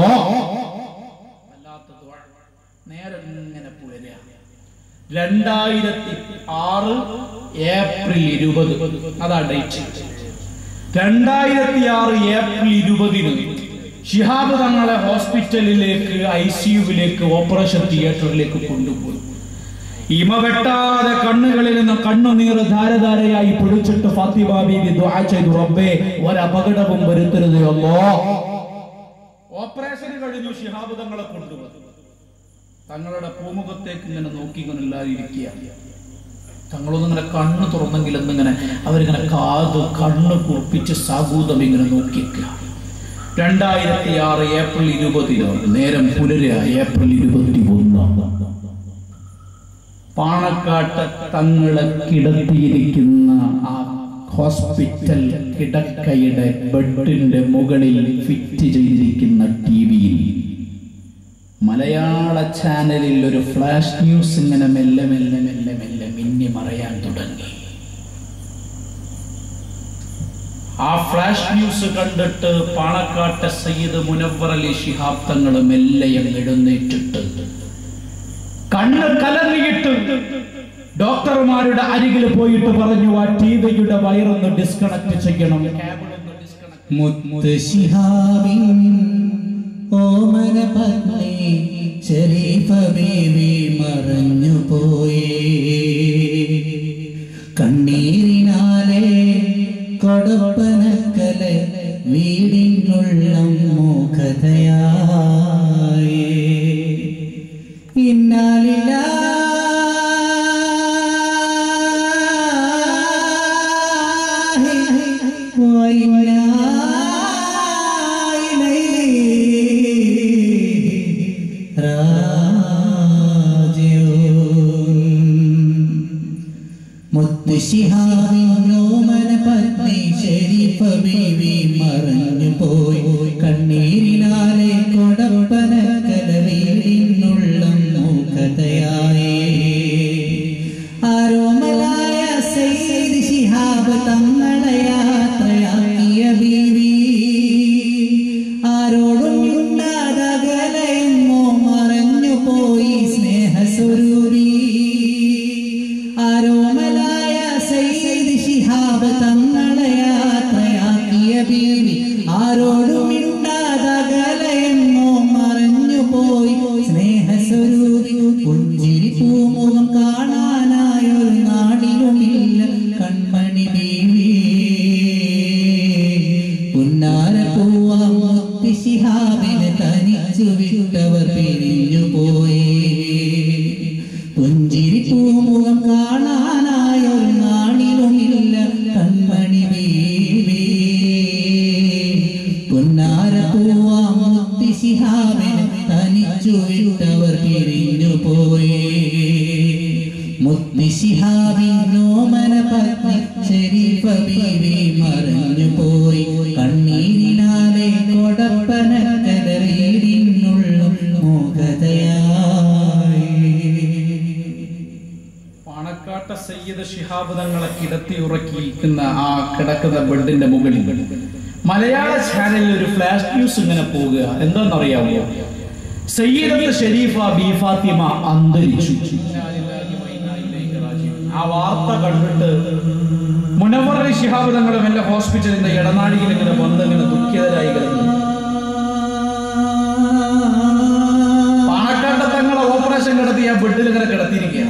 നേരെ ഇങ്ങനെ പുലരുക രണ്ടായിരത്തി ആറ് ഏപ്രിൽ ഇരുപത് അതാ ഡേറ്റ് രണ്ടായിരത്തി ആറ് ഏപ്രിൽ ഇരുപതിന് ഷിഹാബ് തങ്ങളെ ഹോസ്പിറ്റലിലേക്ക് ഐ സിയുവിലേക്ക് ഓപ്പറേഷൻ തിയേറ്ററിലേക്ക് കൊണ്ടുപോയി ഇമ വെട്ടാതെ കണ്ണുകളിൽ നിന്ന് കണ്ണുനീർ ധാരധാരയായി പൊടിച്ചിട്ട് ഫാത്തിമ ബീവി ദുആ ചെയ്തു റബ്ബേ ഒരപകടവും വരുത്തരുത് അല്ലോ ഓപ്പറേഷൻ കഴിഞ്ഞു ഷിഹാബ് തങ്ങളെ കൊണ്ടുപോയി തങ്ങളുടെ പൂമുഖത്തേക്ക് ഇങ്ങനെ നോക്കിക്കൊണ്ടില്ലാതിരിക്കുക തങ്ങളൊന്നും ഇങ്ങനെ കണ്ണ് തുറന്നെങ്കിൽ എന്നിങ്ങനെ അവരിങ്ങനെ കാത് കണ്ണ് കുറിപ്പിച്ച് സാഗൂതം ഇങ്ങനെ നോക്കിക്കുക രണ്ടായിരത്തി ആറ് ഏപ്രിൽ ഇരുപതിനോ നേരം പുലരുക ഏപ്രിൽ ഇരുപത്തി ഒന്ന് പാണക്കാട്ട് തങ്ങളെ കിടത്തിയിരിക്കുന്ന ആ ഹോസ്പിറ്റൽ കിടക്കയുടെ ബെഡിന്റെ മുകളിൽ ഫിറ്റ് ചെയ്തിരിക്കുന്ന ടി വിയിൽ മലയാള ചാനലിൽ ഒരു ഫ്ലാഷ് ന്യൂസ് ഇങ്ങനെ മെല്ലെ മെല്ലെ മെല്ലെ മെല്ലെ മിന്നി മറയാൻ തുടങ്ങി ആ ഫ്ലാഷ് ന്യൂസ് കണ്ടിട്ട് പാണക്കാട്ടെ സയ്യിദ് മുനവർ അലി ശിഹാബ് തങ്ങൾ മെല്ലെ അങ്ങ് എഴുന്നേറ്റിട്ട് കണ്ണ് കലങ്ങിയിട്ട് ഡോക്ടർമാരുടെ അരികിൽ പോയിട്ട് പറഞ്ഞു ആ ടി വിയുടെ വയറൊന്ന് ഡിസ്കണക്ട് ചെയ്യണം കേബിൾ ഒന്ന് ഡിസ്കണക്ട് മുത്തശിഹാബിൻ ഓമന പത്നി ശരീഫ ബീവി മറഞ്ഞു പോയി കണ്ണീരിനാലെ കൊടുപ്പനക്കല വീടിനുള്ളം മൂഖതയായി മുത്തുശിഹാവിനോമന പത്നി ഷെരീഫ ബീവി മറഞ്ഞു പോയി കണ്ണീരിനാലെ കൊടപ്പന കലവീടിനുള്ളം മൂക്കതയായി ആരോമലായ സയ്യിദ് ശിഹാബ് തങ്ങളെ യാത്രയാക്കിയ ബീവി ആരോടും ഉണ്ടാതകലെങ്ങോ മറഞ്ഞു പോയി സ്നേഹസ്വരൂപി ആരോമലായ സയ്യിദ് ശിഹാബ് തങ്ങളെ യാത്രയാക്കിയ ബീവി ആരോടും ഉണ്ടാതകലെങ്ങോ മറഞ്ഞു പോയി സ്നേഹസ്വരൂപി പുഞ്ചിരി പൂമുഖം കാണാനായൊരു നാടിലുമില്ല കൺമണി ബീവി പുന്നാര പൂവാത്തി ശിഹാബിനെ തനിച്ചു വിട്ടവർ പിരിഞ്ഞു പോയി പുഞ്ചിരി പൂമുഖം കാണാനായൊരു നാടിലുമില്ല കൺമണി ബീവി പുന്നാര പൂവാത്തി ശിഹാബിനെ തനിച്ചു വിട്ടവർ പിരിഞ്ഞു പോയി മുത്തി ശിഹാബി നോമന പത്നി ശരീഫ ബീവി മറഞ്ഞു പോയി സയ്യിദ് ശിഹാബ് തങ്ങളെ കിടത്തി ഉറക്കിയിരിക്കുന്ന ആ കിടക്കുന്ന ബെഡിന്റെ മുകളിൽ മലയാള ചാനലിൽ ഒരു ഫ്ലാഷ് ന്യൂസ് ഇങ്ങനെ പോവുക എന്താണെന്നറിയാമോ സയ്യിദത്ത് ഷെരീഫ ബി ഫാത്തിമ അന്തരിച്ചു ആ വാർത്ത കണ്ടിട്ട് മുനവർ ശിഹാബ് തങ്ങളും എന്റെ ഹോസ്പിറ്റലിന്റെ ഇടനാഴിയിൽ ഇങ്ങനെ വന്ന് ഇങ്ങനെ ദുഃഖിതരായി കിടന്നു പാണക്കാട്ട തങ്ങളെ ഓപ്പറേഷൻ കിടത്തി ആ ബെഡിൽ ഇങ്ങനെ കിടത്തിയിരിക്കുകയാണ്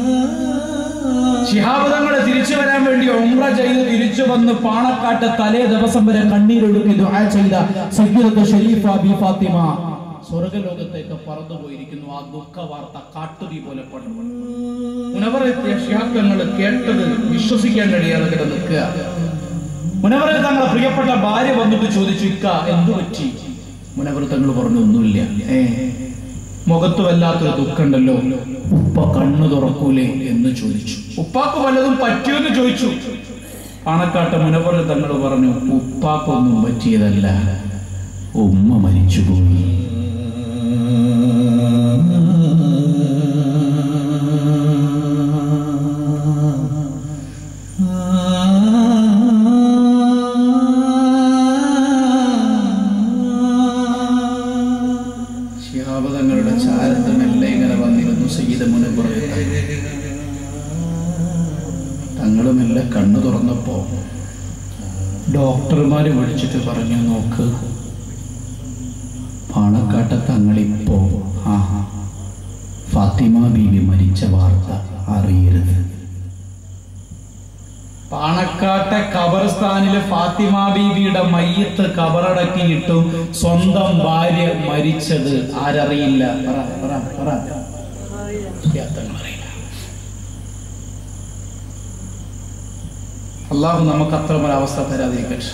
ശിഹാബ് തങ്ങളെ തിരിച്ചു വരാൻ വേണ്ടി ഉംറ ചെയ്ത് തിരിച്ചു വന്ന് പാണക്കാട്ട് തലേ ദിവസം വരെ കണ്ണീരൊഴുക്കി ദുആ ചെയ്ത സയ്യിദത്ത് ഷരീഫ ബി ഫാത്തിമ സ്വർഗലോകത്തേക്ക് പറന്നുപോയിരിക്കുന്നു ആ ദുഃഖ വാർത്ത കാട്ടുതീ പോലെ പടർന്നു മുനവറെത്തിയ ഷിഹാബ്ദങ്ങൾ കേട്ടത് വിശ്വസിക്കാൻ കഴിയാതെ കിട നിൽക്കുക മുനവറെ തങ്ങളെ പ്രിയപ്പെട്ട ഭാര്യ വന്നിട്ട് ചോദിച്ചു ഇക്ക എന്തു പറ്റി മുനവർ തങ്ങൾ പറഞ്ഞു ഒന്നുമില്ല ഏ മുഖത്ത് വല്ലാത്തൊരു ദുഃഖമുണ്ടല്ലോ ഉപ്പ കണ്ണു തുറക്കൂലേ എന്ന് ചോദിച്ചു ഉപ്പാക്ക് വല്ലതും പറ്റിയെന്ന് ചോദിച്ചു പാണക്കാട്ട് മുനവർ തങ്ങൾ പറഞ്ഞു ഉപ്പാക്കൊന്നും പറ്റിയതല്ല ഉമ്മ മരിച്ചുപോയി ശിഹാബ് തങ്ങളുടെ ചാരത്ത് മെല്ലെ ഇങ്ങനെ വന്നിരുന്നു സയ്യിദ് മുനവർ തങ്ങൾ മെല്ലെ കണ്ണു തുറന്നപ്പോ ഡോക്ടർമാര് വിളിച്ചിട്ട് പറഞ്ഞു നോക്ക് പാണക്കാട്ട തങ്ങളിപ്പോ ആ ഫാത്തിമ ബീവി മരിച്ച വാർത്ത അറിയരുത് പാണക്കാട്ടെ ഖബർസ്ഥാനിലെ ഫാത്തിമ ബീവിയുടെ മയ്യത്ത് കബറടക്കിയിട്ടും സ്വന്തം ഭാര്യ മരിച്ചത് ആരറിയില്ല പറ പറ പറ യാത്രങ്ങൾ അറിയില്ല അള്ളാഹു നമുക്ക് അത്തരമൊരവസ്ഥ തരാതിരിക്കട്ടെ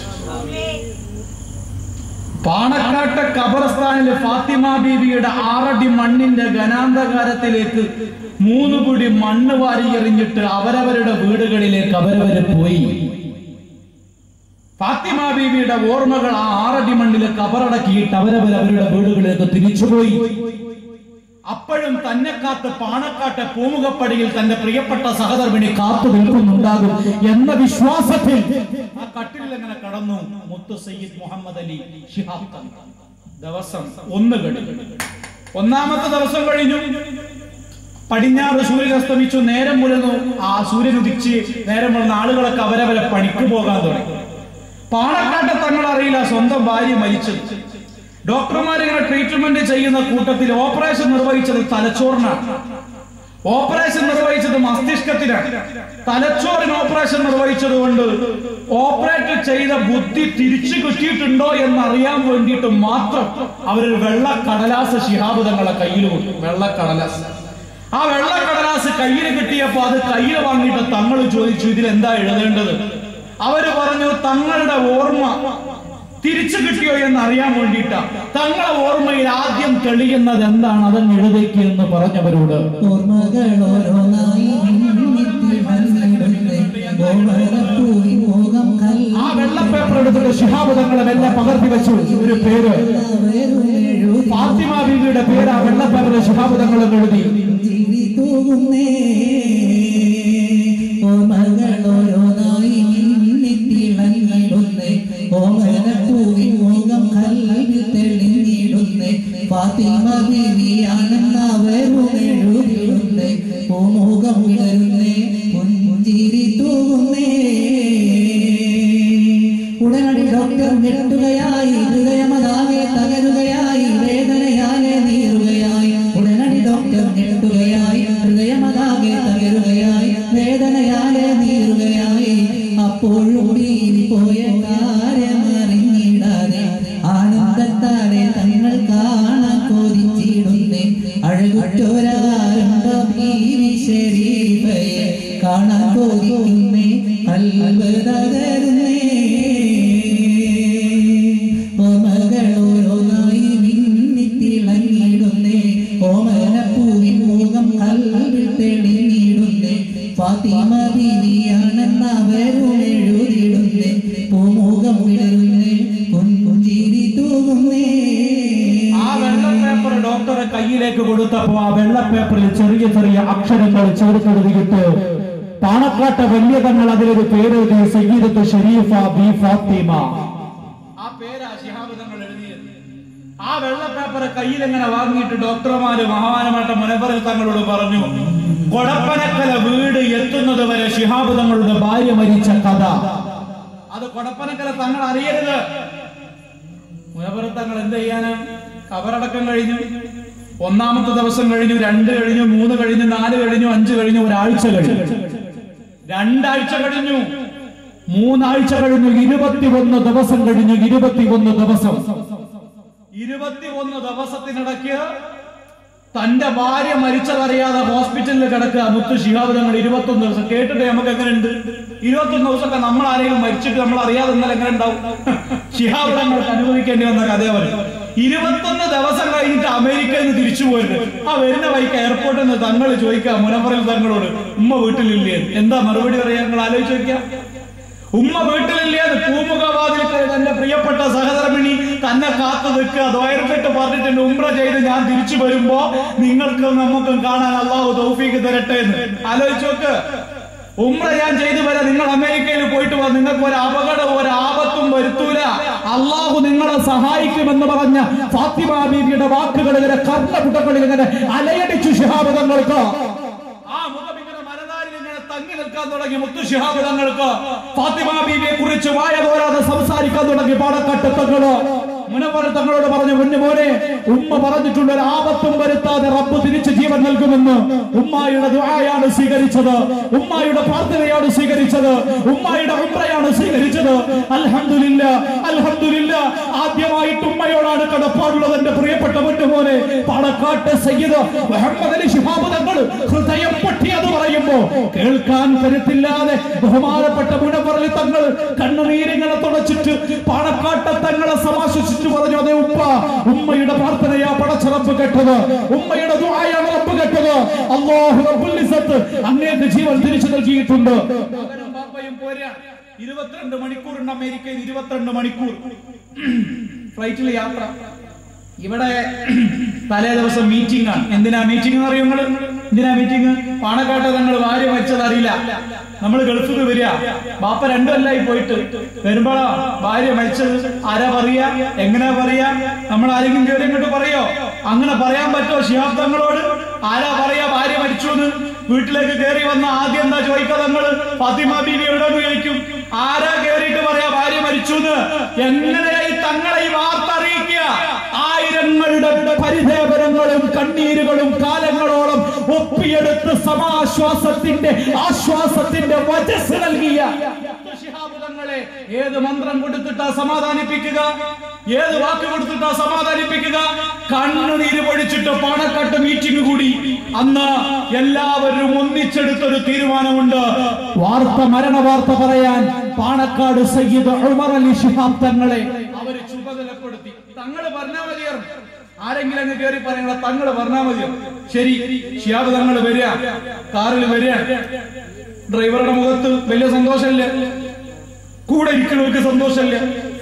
പാണക്കാട്ടെ ഖബർസ്ഥാനിലെ ഫാത്തിമ ബീവിയുടെ ആറടി മണ്ണിന്റെ ഘനാന്തകാരത്തിലേക്ക് മൂന്ന് പിടി മണ്ണ് വാരി എറിഞ്ഞിട്ട് അവരവരുടെ വീടുകളിലേക്ക് അവരവര് പോയി ഫാത്തിമ ബീവിയുടെ ഓർമ്മകൾ ആ ആറടി മണ്ണിലെ കബറടക്കിയിട്ട് അവരവർ അവരുടെ വീടുകളിലേക്ക് തിരിച്ചുപോയി അപ്പോഴും തന്നെ കാത്ത് പാണക്കാട്ടെ പൂമുഖപ്പടിയിൽ തന്റെ പ്രിയപ്പെട്ട സഹധർമ്മിണി കാത്തു നിൽക്കുന്നുണ്ടാകും എന്ന വിശ്വാസത്തിൽ ആ കട്ടിലിൽ എങ്ങനെ കടന്നു മുത്തു സയ്യിദ് മുഹമ്മദ് അലി ശിഹാബ് തങ്ങൾ ദിവസം ഒന്ന് കഴിഞ്ഞു ഒന്നാമത്തെ ദിവസം കഴിഞ്ഞു പടിഞ്ഞാറ് സൂര്യൻ അസ്തമിച്ചു നേരം മുഴുന്നു ആ സൂര്യൻ ഉദിച്ച് നേരം മുഴുന്ന ആളുകളൊക്കെ അവരവരെ പണിക്ക് പോകാൻ തുടങ്ങി പാണക്കാട്ടെ തങ്ങൾ അറിയില്ല സ്വന്തം ഭാര്യ മരിച്ചത് ഡോക്ടർമാർ ഇങ്ങനെ ട്രീറ്റ്മെന്റ് ചെയ്യുന്ന കൂട്ടത്തിൽ ഓപ്പറേഷൻ നിർവഹിച്ചത് തലച്ചോറിനാണ് ഓപ്പറേഷൻ നിർവഹിച്ചത് മസ്തിഷ്കത്തിനാണ് തലച്ചോറിന് ഓപ്പറേഷൻ നിർവഹിച്ചത് കൊണ്ട് ഓപ്പറേറ്റ് ചെയ്ത ബുദ്ധി തിരിച്ചു കിട്ടിയിട്ടുണ്ടോ എന്ന് അറിയാൻ വേണ്ടിയിട്ട് മാത്രം അവരൊരു വെള്ള കടലാസ് ശിഹാബ് തങ്ങളെ കയ്യിൽ കൊടുത്തു വെള്ള കടലാസ് ആ വെള്ള കടലാസ് കയ്യിൽ കിട്ടിയപ്പോ അത് കയ്യിൽ വാങ്ങിയിട്ട് തങ്ങൾ ചോദിച്ചു ഇതിൽ എന്താ എഴുതേണ്ടത് അവര് പറഞ്ഞു തങ്ങളുടെ ഓർമ്മ തിരിച്ചു കിട്ടിയോ എന്ന് അറിയാൻ വേണ്ടിയിട്ടാ തങ്ങളെ ഓർമ്മയിൽ ആദ്യം തെളിയുന്നത് എന്താണ് അതങ്ങ് എഴുതേക്ക് എന്ന് പറഞ്ഞവരോട് ഓർമ്മകളോരോന്നായി നിന്നിത്തിൽ വന്നിടുന്നേ ഓമനപ്പൂവിൻ മോഹം ആ വെള്ള പേപ്പർ എടുത്തിട്ട് ശിഹാബ് തങ്ങളെ മെല്ലെ പകർത്തി വെച്ചു ഒരു പേര് കല്ലാവേറുമെഴുതി ഫാത്തിമ ബീവിയുടെ പേര് ആ വെള്ള പേപ്പറിൽ ശിഹാബ് തങ്ങൾ എഴുതി ചിരി തൂകുന്നേ ഓർമ്മകളോരോന്നായി നിന്നിത്തിളങ്ങിടുന്നേ ഓമനപ്പൂവിൻ മോഹം കൽവിൽ തെളിഞ്ഞിടുന്നേ ഫാത്തിമ ബിവിയാണെന്നവരുമെഴുതിടുന്നേ പൂമുഖം വിടരുന്നേ പുഞ്ചിരി തൂകുന്നേ ഉടനടി ഡോക്ടർ ഞെട്ടുകയായി ഹൃദയമതാകെ തകരുകയായി വേദനയാലെ നീറുകയായി ഉടനടി ഡോക്ടർ ഞെട്ടുകയായി ഹൃദയമതാകെ തകരുകയായി വേദനയാലെ നീറുകയായി അപ്പോഴും വീണി പോയ കാര്യമറിഞ്ഞിടാതെ ആനന്ദത്താലെ തങ്ങൾ കാണാൻ കൊതിച്ചിടുന്നേ അഴകുറ്റോരാരുണ്ടോ ഭീമി ശരീരയെ കാണാൻ കൊതിക്കുന്നേ കൽവ് തകരുന്നേ ഓമകളോരോന്നായി മിന്നിത്തിളങ്ങിടുന്നേ ഓമനപ്പൂവിൻ മുഖം കൽവിൽ തെളിഞ്ഞിടുന്നേ ഫാത്തിമ ബീവിയാണെന്നവരും എഴുതിടുന്നേ പൂമുഖം വിടരുന്നേ പുഞ്ചിരി തൂകുന്നേ ആ വെള്ള പേപ്പർ ഡോക്ടറെ കയ്യിലേക്ക് കൊടുത്തപ്പോ ആ വെള്ള പേപ്പറിൽ ചെറിയ ചെറിയ അക്ഷരങ്ങൾ ചേർത്തെഴുതിയിട്ട് പാണക്കാട്ടെ വലിയ തങ്ങൾ അതിലൊരു പേരെഴുതി സയ്യിദത്ത് ഷരീഫ ബി ഫാത്തിമ ആ പേരാ ശിഹാബ് തങ്ങൾ എഴുതിയത് ആ വെള്ള പേപ്പർ കയ്യിൽ എങ്ങനെ വാങ്ങിയിട്ട് ഡോക്ടർമാര് മഹാമാനമായിട്ട് മുനവറിൽ തങ്ങളോട് പറഞ്ഞു കൊടപ്പനക്കല വീട് എത്തുന്നത് വരെ ശിഹാബ് തങ്ങളുടെ ഭാര്യ മരിച്ച കഥ അത് കൊടപ്പനക്കല തങ്ങൾ അറിയരുത് മുനവറിൽ തങ്ങൾ എന്ത് ചെയ്യാന് കബറടക്കം കഴിഞ്ഞു ഒന്നാമത്തെ ദിവസം കഴിഞ്ഞു രണ്ട് കഴിഞ്ഞു മൂന്ന് കഴിഞ്ഞു നാല് കഴിഞ്ഞു അഞ്ച് കഴിഞ്ഞു ഒരാഴ്ച കഴിഞ്ഞു രണ്ടാഴ്ച കഴിഞ്ഞു മൂന്നാഴ്ച കഴിഞ്ഞു ഇരുപത്തിയൊന്ന് ദിവസം കഴിഞ്ഞു ഇരുപത്തിയൊന്ന് ദിവസം ഇരുപത്തിയൊന്ന് ദിവസത്തിനിടയ്ക്ക് തന്റെ ഭാര്യ മരിച്ചതറിയാതെ ഹോസ്പിറ്റലിൽ കിടക്കുക മുത്തു ശിഹാബ് തങ്ങൾ ഇരുപത്തൊന്ന് ദിവസം കേട്ടിട്ട് നമുക്ക് എങ്ങനെയുണ്ട് ഇരുപത്തൊന്ന് ദിവസമൊക്കെ നമ്മൾ ആരെങ്കിലും മരിച്ചിട്ട് നമ്മൾ അറിയാതെ എന്നാൽ എങ്ങനെ ഉണ്ടാവും ശിഹാബ് തങ്ങൾക്ക് അനുഭവിക്കേണ്ടി വന്ന കഥയെ പറയും ഇരുപത്തൊന്ന് ദിവസം കഴിഞ്ഞിട്ട് അമേരിക്കയിൽ നിന്ന് തിരിച്ചു പോയത് ആ വരുന്ന വഴിക്ക് എയർപോർട്ടിൽ നിന്ന് തങ്ങൾ ചോദിക്കുക മുനമ്പറിൽ തങ്ങളോട് ഉമ്മ വീട്ടിലില്ലേ എന്താ മറുപടി പറയാ നിങ്ങൾ ആലോചിച്ച് നോക്കിയാ ഉമ്മ വീട്ടിലില്ലേ പൂമുഖവാതിൽ തന്റെ പ്രിയപ്പെട്ട സഹധർമ്മിണി തന്നെ കാത്തു നിൽക്കുക ദ്വയർപ്പെട്ട് പറഞ്ഞിട്ടുണ്ട് ഉംറ ചെയ്ത് ഞാൻ തിരിച്ചു വരുമ്പോ നിങ്ങൾക്കും നമുക്കും കാണാൻ അള്ളാഹു തൗഫീക്ക് തരട്ടെ എന്ന് ആലോചിച്ച് നോക്ക് ഉംറ ഞാൻ ചെയ്തു വരാം നിങ്ങൾ അമേരിക്കയിൽ പോയിട്ട് വാ നിങ്ങൾക്ക് ഒരു അപകടം ഒരു ആപത്തും വരുത്തൂല അള്ളാഹു നിങ്ങളെ സഹായിക്കുമെന്ന് പറഞ്ഞ ഫാത്തിമ ബീവിയുടെ വാക്കുകൾ ഇങ്ങനെ കർണപുട്ടങ്ങളിൽ ഇങ്ങനെ അലയടിച്ചു ശിഹാബദങ്ങൾക്ക് ആ മുഖം ഇങ്ങനെ മലനാരിൽ ഇങ്ങനെ തങ്ങി നിൽക്കാൻ തുടങ്ങി മുത്തു ശിഹാബ് തങ്ങൾക്ക് ഫാത്തിമ ബീവിയെ കുറിച്ച് വായ തോരാതെ സംസാരിക്കാൻ തുടങ്ങി പാടക്കാട്ട് തങ്ങള് മുനവർ തങ്ങളോട് പറഞ്ഞു മുന്നു മോനെ ഉമ്മ പറഞ്ഞിട്ടുണ്ട് ഒരു ആപത്തും വരുത്താതെ റബ്ബ് തിരിച്ച് ജീവൻ നൽകുമെന്ന് ഉമ്മായുടെ ദുആയാണ് സ്വീകരിച്ചത് ഉമ്മായുടെ പ്രാർത്ഥനയാണ് സ്വീകരിച്ചത് ഉമ്മായുടെ ഉംറയാണ് സ്വീകരിച്ചത് അൽഹംദുലില്ല അൽഹംദുലില്ല ആദ്യമായിട്ട് ഉമ്മയോടാണ് കടപ്പാടുള്ളത് എന്റെ പ്രിയപ്പെട്ട മുന്നു മോനെ പാണക്കാട്ട് സയ്യിദ് മുഹമ്മദ് അലി ശിഹാബ് തങ്ങൾ ഹൃദയം പൊട്ടിയത് പറയുമ്പോ കേൾക്കാൻ കരുത്തില്ലാതെ ബഹുമാനപ്പെട്ട മുനവറലി തങ്ങൾ കണ്ണുനീരിങ്ങനെ തുടച്ചിട്ട് പാണക്കാട്ടെ തങ്ങളെ സമാശ്വസിച്ചു പറഞ്ഞു അതേ ഉപ്പ ഉമ്മയുടെ പ്രാർത്ഥനയാ പടച്ചറപ്പ് കേട്ടത് ഉമ്മയുടെ ദുആയാണ് റബ്ബ് കേട്ടത് അല്ലാഹു റബ്ബുൽ ഇസ്സത്ത് അങ്ങേക്ക് ജീവൻ തിരിച്ചു നൽകിയിട്ടുണ്ട് മകനും ബാപ്പയും പോരാ ഇരുപത്തിരണ്ട് മണിക്കൂറുണ്ട് അമേരിക്കയിൽ ഇരുപത്തിരണ്ട് മണിക്കൂർ ഫ്ലൈറ്റിൽ യാത്ര ഇവിടെ തലേ ദിവസം മീറ്റിംഗ് ആണ് എന്തിനാ മീറ്റിംഗ് എന്ന് അറിയോ നിങ്ങള് എന്തിനാ മീറ്റിംഗ് പാണക്കാട്ട് തങ്ങൾ ഭാര്യ മരിച്ചത് അറിയില്ല നമ്മൾ ഗൾഫിൽ വരിക ബാപ്പ രണ്ടു കൊല്ലായി പോയിട്ട് വരുമ്പോഴാ ഭാര്യ മരിച്ചത് ആരാ പറയാ എങ്ങനെയാ പറയാ നമ്മൾ ആരെങ്കിലും കയറി ഇങ്ങോട്ട് പറയോ അങ്ങനെ പറയാൻ പറ്റുമോ ഷിഹാബ് തങ്ങളോട് ആരാ പറയാ ഭാര്യ മരിച്ചു എന്ന് വീട്ടിലേക്ക് കയറി വന്ന ആദ്യം എന്താ ചോദിക്കുക തങ്ങൾ ഫാത്തിമ ബീവി എവിടെന്ന് ചോദിക്കും ആരാ കയറിയിട്ട് പറയാ ഭാര്യ മരിച്ചു എന്ന് എങ്ങനെയായി തങ്ങളെ ഈ വാർത്ത അറിയിക്കുക ആയിരങ്ങളുടെ പരിദേവനങ്ങളും കണ്ണീരുകളും കാലങ്ങളോളം ഒപ്പിയെടുത്ത് സമാശ്വാസത്തിന്റെ ആശ്വാസത്തിന്റെ വചസ് നൽകിയ ശിഹാബ് തങ്ങളെ ഏത് മന്ത്രം കൊടുത്തിട്ടാ സമാധാനിപ്പിക്കുക ഏത് വാക്ക് കൊടുത്തിട്ടാ സമാധാനിപ്പിക്കുക കണ്ണുനീര് പൊഴിച്ചിട്ട് പാണക്കാട്ട് മീറ്റിംഗ് കൂടി അന്ന് എല്ലാവരും ഒന്നിച്ചെടുത്തൊരു തീരുമാനമുണ്ട് വാർത്ത മരണ വാർത്ത പറയാൻ പാണക്കാട് സയ്യിദ് ഉമർ അലി ശിഹാബ് തങ്ങളെ അവര് ചുമതലപ്പെടുത്തി തങ്ങള് പറഞ്ഞാൽ മതിയായിരുന്നു ആരെങ്കിലും അങ്ങ് കയറി പറയണ തങ്ങള് പറഞ്ഞാൽ മതിയോ ശരി ഷിയാബ് തങ്ങള് വരിക കാറിൽ വരിക ഡ്രൈവറുടെ മുഖത്ത് വലിയ സന്തോഷമില്ല കൂടെ ഇരിക്കുന്നവർക്ക് സന്തോഷമില്ല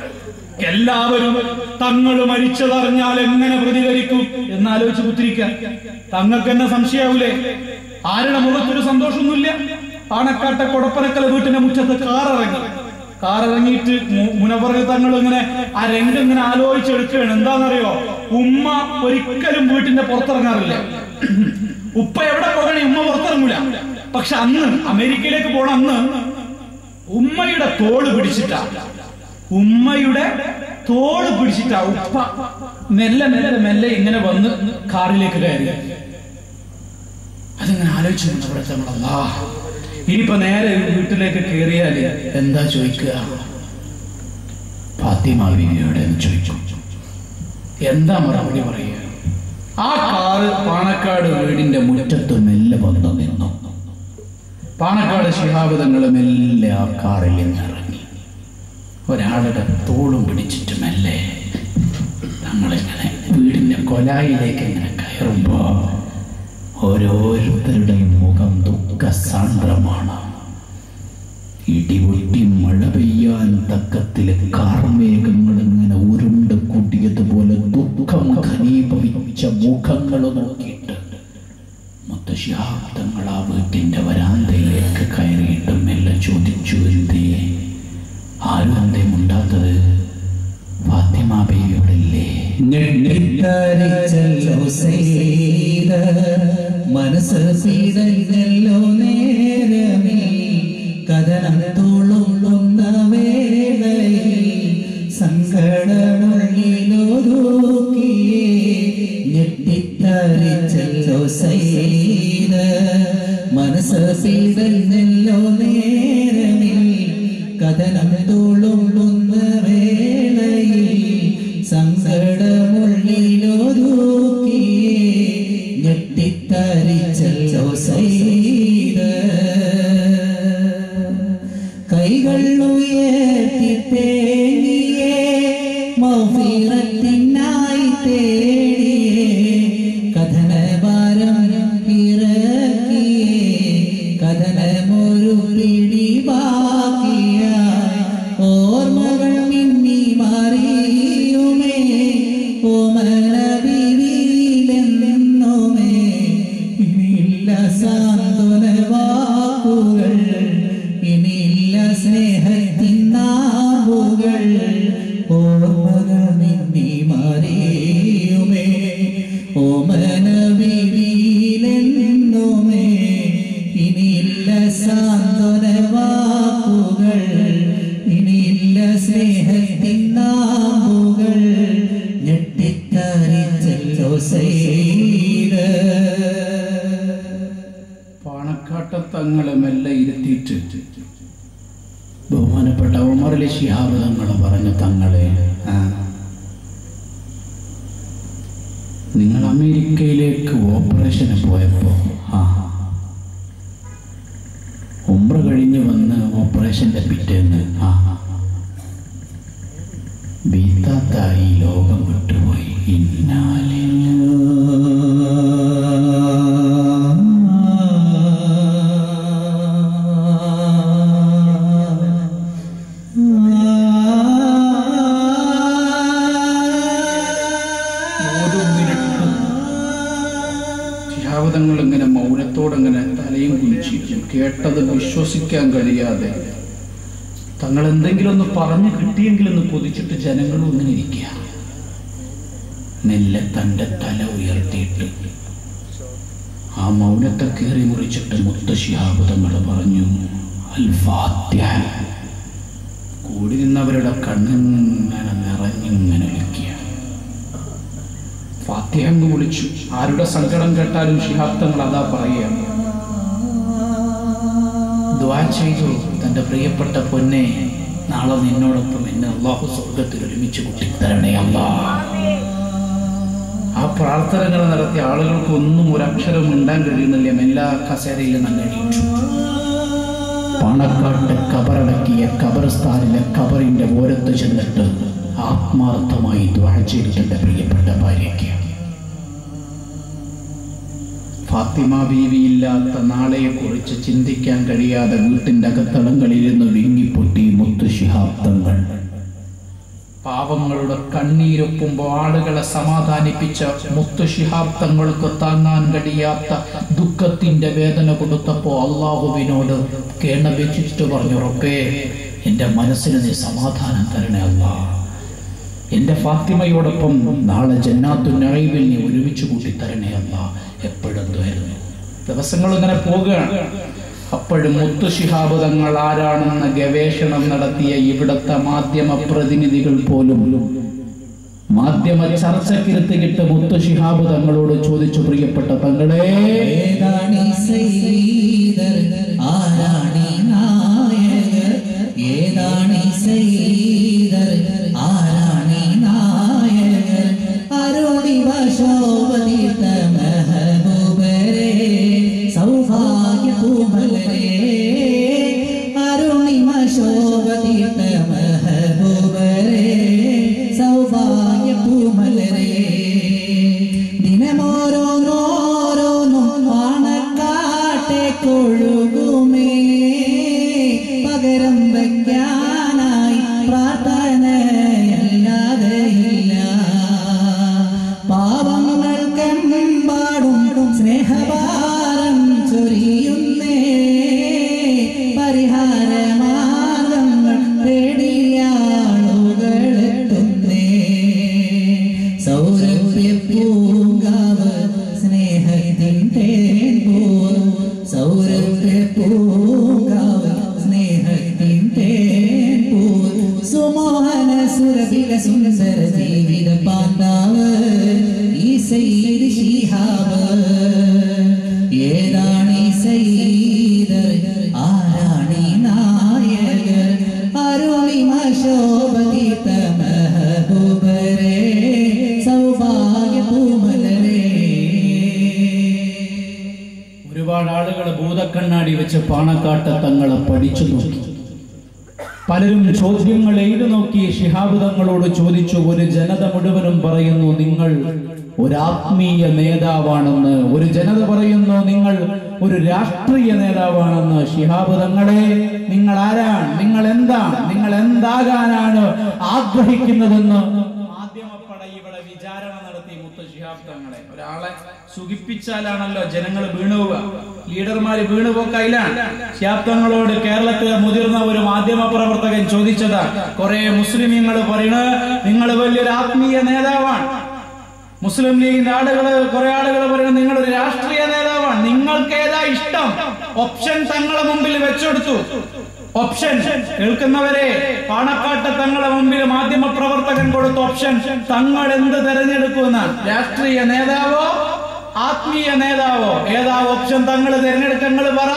എല്ലാവരും തങ്ങൾ മരിച്ചതറിഞ്ഞാൽ എങ്ങനെ പ്രതികരിക്കും എന്നാലോചിച്ച് കുത്തിരിക്കാം തങ്ങൾക്ക് എന്നെ സംശയാവൂലേ ആരുടെ മുഖത്തൊരു സന്തോഷമൊന്നുമില്ല പാണക്കാട്ടെ കൊടപ്പനക്കല വീട്ടിന്റെ മുറ്റത്ത് കാറിറങ്ങി കാറിറങ്ങിയിട്ട് മുനവറിൽ തങ്ങൾ ഇങ്ങനെ ആ രംഗം ഇങ്ങനെ ആലോചിച്ചെടുക്കുകയാണ് എന്താണെന്നറിയോ ഉമ്മ ഒരിക്കലും വീട്ടിന്റെ പുറത്തിറങ്ങാറില്ല ഉപ്പ എവിടെ പോകണേ ഉമ്മ പുറത്തിറങ്ങൂല പക്ഷെ അന്ന് അമേരിക്കയിലേക്ക് പോണ അന്ന് ഉമ്മയുടെ തോള് പിടിച്ചിട്ടാ ഉമ്മയുടെ തോള് പിടിച്ചിട്ടാ ഉപ്പ മെല്ലെ മെല്ലെ മെല്ലെ ഇങ്ങനെ വന്ന് കാറിലേക്ക് കയറി അതിങ്ങനെ ആലോചിച്ചു ഇവിടുത്തെ നമ്മളല്ലാ ഇനിയിപ്പോ നേരെ വീട്ടിലേക്ക് കയറിയാല് എന്താ ചോദിക്കുക ഫാത്തിമ ബീവിയോട് എന്ന് ചോദിച്ചു എന്താ മറുപടി പറയുക ആ കാറ് പാണക്കാട് വീടിന്റെ മുറ്റത്ത് മെല്ലെ വന്നു നിന്നു പാണക്കാട് ശിഹാബ് തങ്ങൾ മെല്ലെ ആ കാറിൽ നിന്ന് ഇറങ്ങി ഒരാളുടെ തോളും പിടിച്ചിട്ട് മെല്ലെ തങ്ങളിങ്ങനെ വീടിന്റെ കൊലായിലേക്ക് ഇങ്ങനെ കയറുമ്പോ ഓരോരുത്തരുടെയും മുഖം ദുഃഖസാന്ദ്രമാണ് ഇടിവെട്ടി മഴ പെയ്യാൻ തക്കത്തിലെ കാർമേഘങ്ങൾ ഇങ്ങനെ ഉരുണ്ട് കൂട്ടിയതുപോലെ ദുഃഖം ഘനീഭവിച്ച മുഖങ്ങൾ നോക്കിയിട്ട് മുത്ത ശിഹാബ്ദങ്ങൾ ആ വീട്ടിന്റെ വരാന്തയിലേക്ക് കയറിയിട്ട് മെല്ലെ ചോദിച്ചു എന്തേ ആരും എന്തേ മുണ്ടാത്തത് ഫാത്തിമ ബേബിയോടല്ലേ ഞെട്ടിത്തരിച്ചല്ലോ ചെയ്ത മനസ്സ് പീഡല്ലോ നേരമേ കഥനം തോളുള്ളുന്ന വേളയിൽ സങ്കടമുള്ളിലൊതുക്കിയേ ഞെട്ടിത്തരിച്ചല്ലോ ചെയ്ത മനസ്സ് പീഡല്ലോ നേരമേ കഥനം തോളുള്ളുന്ന വേളയിൽ സങ്കടമുള്ളിലൊതുക്കിയേ ഞെട്ടിത്തരിച്ചല്ലോ ചെയ്ത കൈകൾ ഉയർത്തി തേങ്ങിയേ മൗഫിറത്തിനായി തേടിയേ കഥനഭാരം ഇറക്കിയേ കഥനമൊരു പിടി ബാക്കിയായി ഓർമ്മകൾ മിന്നി മാറിയുമേ ഓമന വിരിയിലെന്നുമേ ഇനിയില്ല സാന്ത്വന വാക്കുകൾ ഇനിയില്ല സ്നേഹത്തിൻ നാവുകൾ ഓർമ്മകൾ മിന്നി മാറിയുമേ ഓമന വിരിയിലെന്നുമേ ഇനിയില്ല സാന്ത്വന വാക്കുകൾ ഇനിയില്ല സ്നേഹത്തിൻ നാവുകൾ ഞെട്ടിത്തരിച്ചല്ലോ ചെയ്ത പാണക്കാട്ടത്തങ്ങളെ മെല്ലെ ഇരുത്തിയിട്ട് ബഹുമാനപ്പെട്ട ഉമറിലെ ശിഹാബ് തങ്ങൾ പറഞ്ഞ തങ്ങളെ ആ, നിങ്ങൾ അമേരിക്കയിലേക്ക് ഓപ്പറേഷന് പോയപ്പോ ആ ഉംറ കഴിഞ്ഞ് വന്ന് ഓപ്പറേഷന്റെ പിറ്റേന്ന് ആ ബീത്താത്തായി ലോകം വിട്ടുപോയി ഇന്നാലെ ഓരോ മിനിറ്റും ശിഹാബദങ്ങൾ ഇങ്ങനെ മൗനത്തോടങ്ങനെ തലയും കുനിച്ചിരിക്കും കേട്ടത് വിശ്വസിക്കാൻ കഴിയാതെ തങ്ങൾ എന്തെങ്കിലും ഒന്ന് പറഞ്ഞു കിട്ടിയെങ്കിലൊന്ന് കൊതിച്ചിട്ട് ജനങ്ങളും ഇങ്ങനെ ഇരിക്കുക മെല്ലെ തൻ്റെ തല ഉയർത്തിയിട്ട് ആ മൗനത്തെ കീറി മുറിച്ചിട്ട് മുത്തശിഹാബുദങ്ങൾ പറഞ്ഞു അൽ ഫാത്തിഹ കൂടി നിന്നവരുടെ കണ്ണിങ്ങനെ നിറഞ്ഞിങ്ങനെ വിളിക്കുക ഫാത്തിഹ എന്ന് വിളിച്ചു ആരുടെ സങ്കടം കേട്ടാലും ശിഹാബ്ദങ്ങൾ അതാ പറയുക ദ്വാ ചെയ്തു തന്റെ പ്രിയപ്പെട്ട പൊന്നെ നാളെ നിന്നോടൊപ്പം എന്നെ അള്ളാഹു സ്വർഗത്തിൽ ഒരുമിച്ച് കൂട്ടിത്തരണേ അല്ലാ ആ പ്രാർത്ഥനകൾ നടത്തിയ ആളുകൾക്ക് ഒന്നും ഒരക്ഷരം ഉണ്ടാൻ കഴിയുന്നില്ല എല്ലാ കസേരയിലും നല്ല എണീറ്റു പണക്കാട്ട് കബറടക്കിയ കബർസ്ഥാനിലെ കബറിന്റെ ഓരത്ത് ചെന്നിട്ട് ആത്മാർത്ഥമായി ദ്വാ ചെയ്തു തന്റെ പ്രിയപ്പെട്ട ഭാര്യയ്ക്ക് ഫാത്തിമ ബീവി ഇല്ലാത്ത നാളെയെ കുറിച്ച് ചിന്തിക്കാൻ കഴിയാതെ വീട്ടിന്റെ അകത്തളങ്ങളിലിരുന്ന് വിങ്ങിപ്പൊട്ടി മുത്തു ശിഹാബ്ദങ്ങൾ പാവങ്ങളുടെ കണ്ണീരൊപ്പുമ്പോൾ ആളുകളെ സമാധാനിപ്പിച്ച മുത്തു ശിഹാബ്ദങ്ങൾക്ക് താങ്ങാൻ കഴിയാത്ത ദുഃഖത്തിന്റെ വേദന കൊടുത്തപ്പോ അള്ളാഹുവിനോട് കേണപേക്ഷിച്ചിട്ട് പറഞ്ഞു റബ്ബേ എന്റെ മനസ്സിന് നീ സമാധാനം തരണേ അല്ലാ എന്റെ ഫാത്തിമയോടൊപ്പം നാളെ ജന്നാത്തു നഴീബിൽ നീ ഒരുമിച്ച് കൂട്ടി തരണേ അല്ല എപ്പോഴെന്തായിരുന്നു ദിവസങ്ങൾ ഇങ്ങനെ പോവുകയാണ് അപ്പോഴും മുത്തു ശിഹാബ് തങ്ങൾ ആരാണെന്ന ഗവേഷണം നടത്തിയ ഇവിടത്തെ മാധ്യമ പ്രതിനിധികൾ പോലും മാധ്യമ ചർച്ചക്കിരുത്തിയിട്ട് മുത്തു ശിഹാബ് തങ്ങളോട് ചോദിച്ചു പ്രിയപ്പെട്ട തങ്ങളെ ഏതാണി സൈദർ ആരാണി നായകർ ഏതാണി സൈദർ ആരാണി നായകർ അരുണിവ ശോഭതീർത്ത മെഹബൂബരെ സൗഭാഗ്യ പൂമലരെ അരുണിമ ശോഭതീർത്ത മെഹബൂബരെ സൗഭാഗ്യ പൂമലരെ ദിനമോരോന്നോരോന്നും പാണക്കാട്ടെ കൊഴുകുമേ പകരം വയ്ക്കാനായി പ്രാർത്ഥനയല്ലാതെ ഇല്ല പാവങ്ങൾ ജീവിത പാന്താവ് ഈ സയ്യിദ് ശിഹാബ് ഏതാണ് ഈ സയ്യിദർ ആരാണി നായകർ അരുണിമ ശോഭതിത മഹബൂബരേ സൗഭാഗ്യ പൂമലരേ ഒരുപാട് ആളുകൾ ഭൂതക്കണ്ണാടി വെച്ച് പാണക്കാട്ട് തങ്ങളെ പഠിച്ചു നോക്കി പലരും ചോദ്യങ്ങൾ എഴുതി നോക്കി ശിഹാബ് തങ്ങളോട് ചോദിച്ചു ഒരു ജനത മുഴുവനും പറയുന്നു നിങ്ങൾ ഒരു ആത്മീയ നേതാവാണെന്ന് ഒരു ജനത പറയുന്നു നിങ്ങൾ ഒരു രാഷ്ട്രീയ നേതാവാണെന്ന് ശിഹാബ് തങ്ങളെ നിങ്ങൾ ആരാണ് നിങ്ങൾ എന്താണ് നിങ്ങൾ എന്താകാനാണ് ആഗ്രഹിക്കുന്നതെന്ന് മാധ്യമപ്പട ഇവിടെ വിചാരണ നടത്തി മുത്ത ശിഹാബ് തങ്ങളെ ഒരാളെ സുഖിപ്പിച്ചാലാണല്ലോ ജനങ്ങൾ വീണുപോവുക ലീഡർമാര് വീണുപോക്കയിലാണ് ശിഹാബ് തങ്ങളോട് കേരളത്തിലെ മുതിർന്ന ഒരു മാധ്യമ പ്രവർത്തകൻ ചോദിച്ചതാ കുറെ മുസ്ലിമീങ്ങൾ പറയുന്നത് നിങ്ങൾ വലിയൊരു ആത്മീയ നേതാവാണ് മുസ്ലിം ലീഗിന്റെ ആളുകള് കുറെ ആളുകൾ പറയുന്നത് നിങ്ങൾ ഒരു രാഷ്ട്രീയ നേതാവാണ് നിങ്ങൾക്ക് ഏതാ ഇഷ്ടം ഓപ്ഷൻ തങ്ങളെ മുമ്പിൽ വെച്ചെടുത്തു ഓപ്ഷൻ കേൾക്കുന്നവരെ പാണക്കാട്ട് തങ്ങളെ മുമ്പിൽ മാധ്യമ പ്രവർത്തകൻ കൊടുത്ത ഓപ്ഷൻ തങ്ങൾ എന്ത് തെരഞ്ഞെടുക്കുമെന്നാണ് രാഷ്ട്രീയ നേതാവോ ആത്മീയ നേതാവോ ഏതാ ഓപ്ഷൻ തങ്ങൾ തിരഞ്ഞെടുക്കങ്ങൾ പറ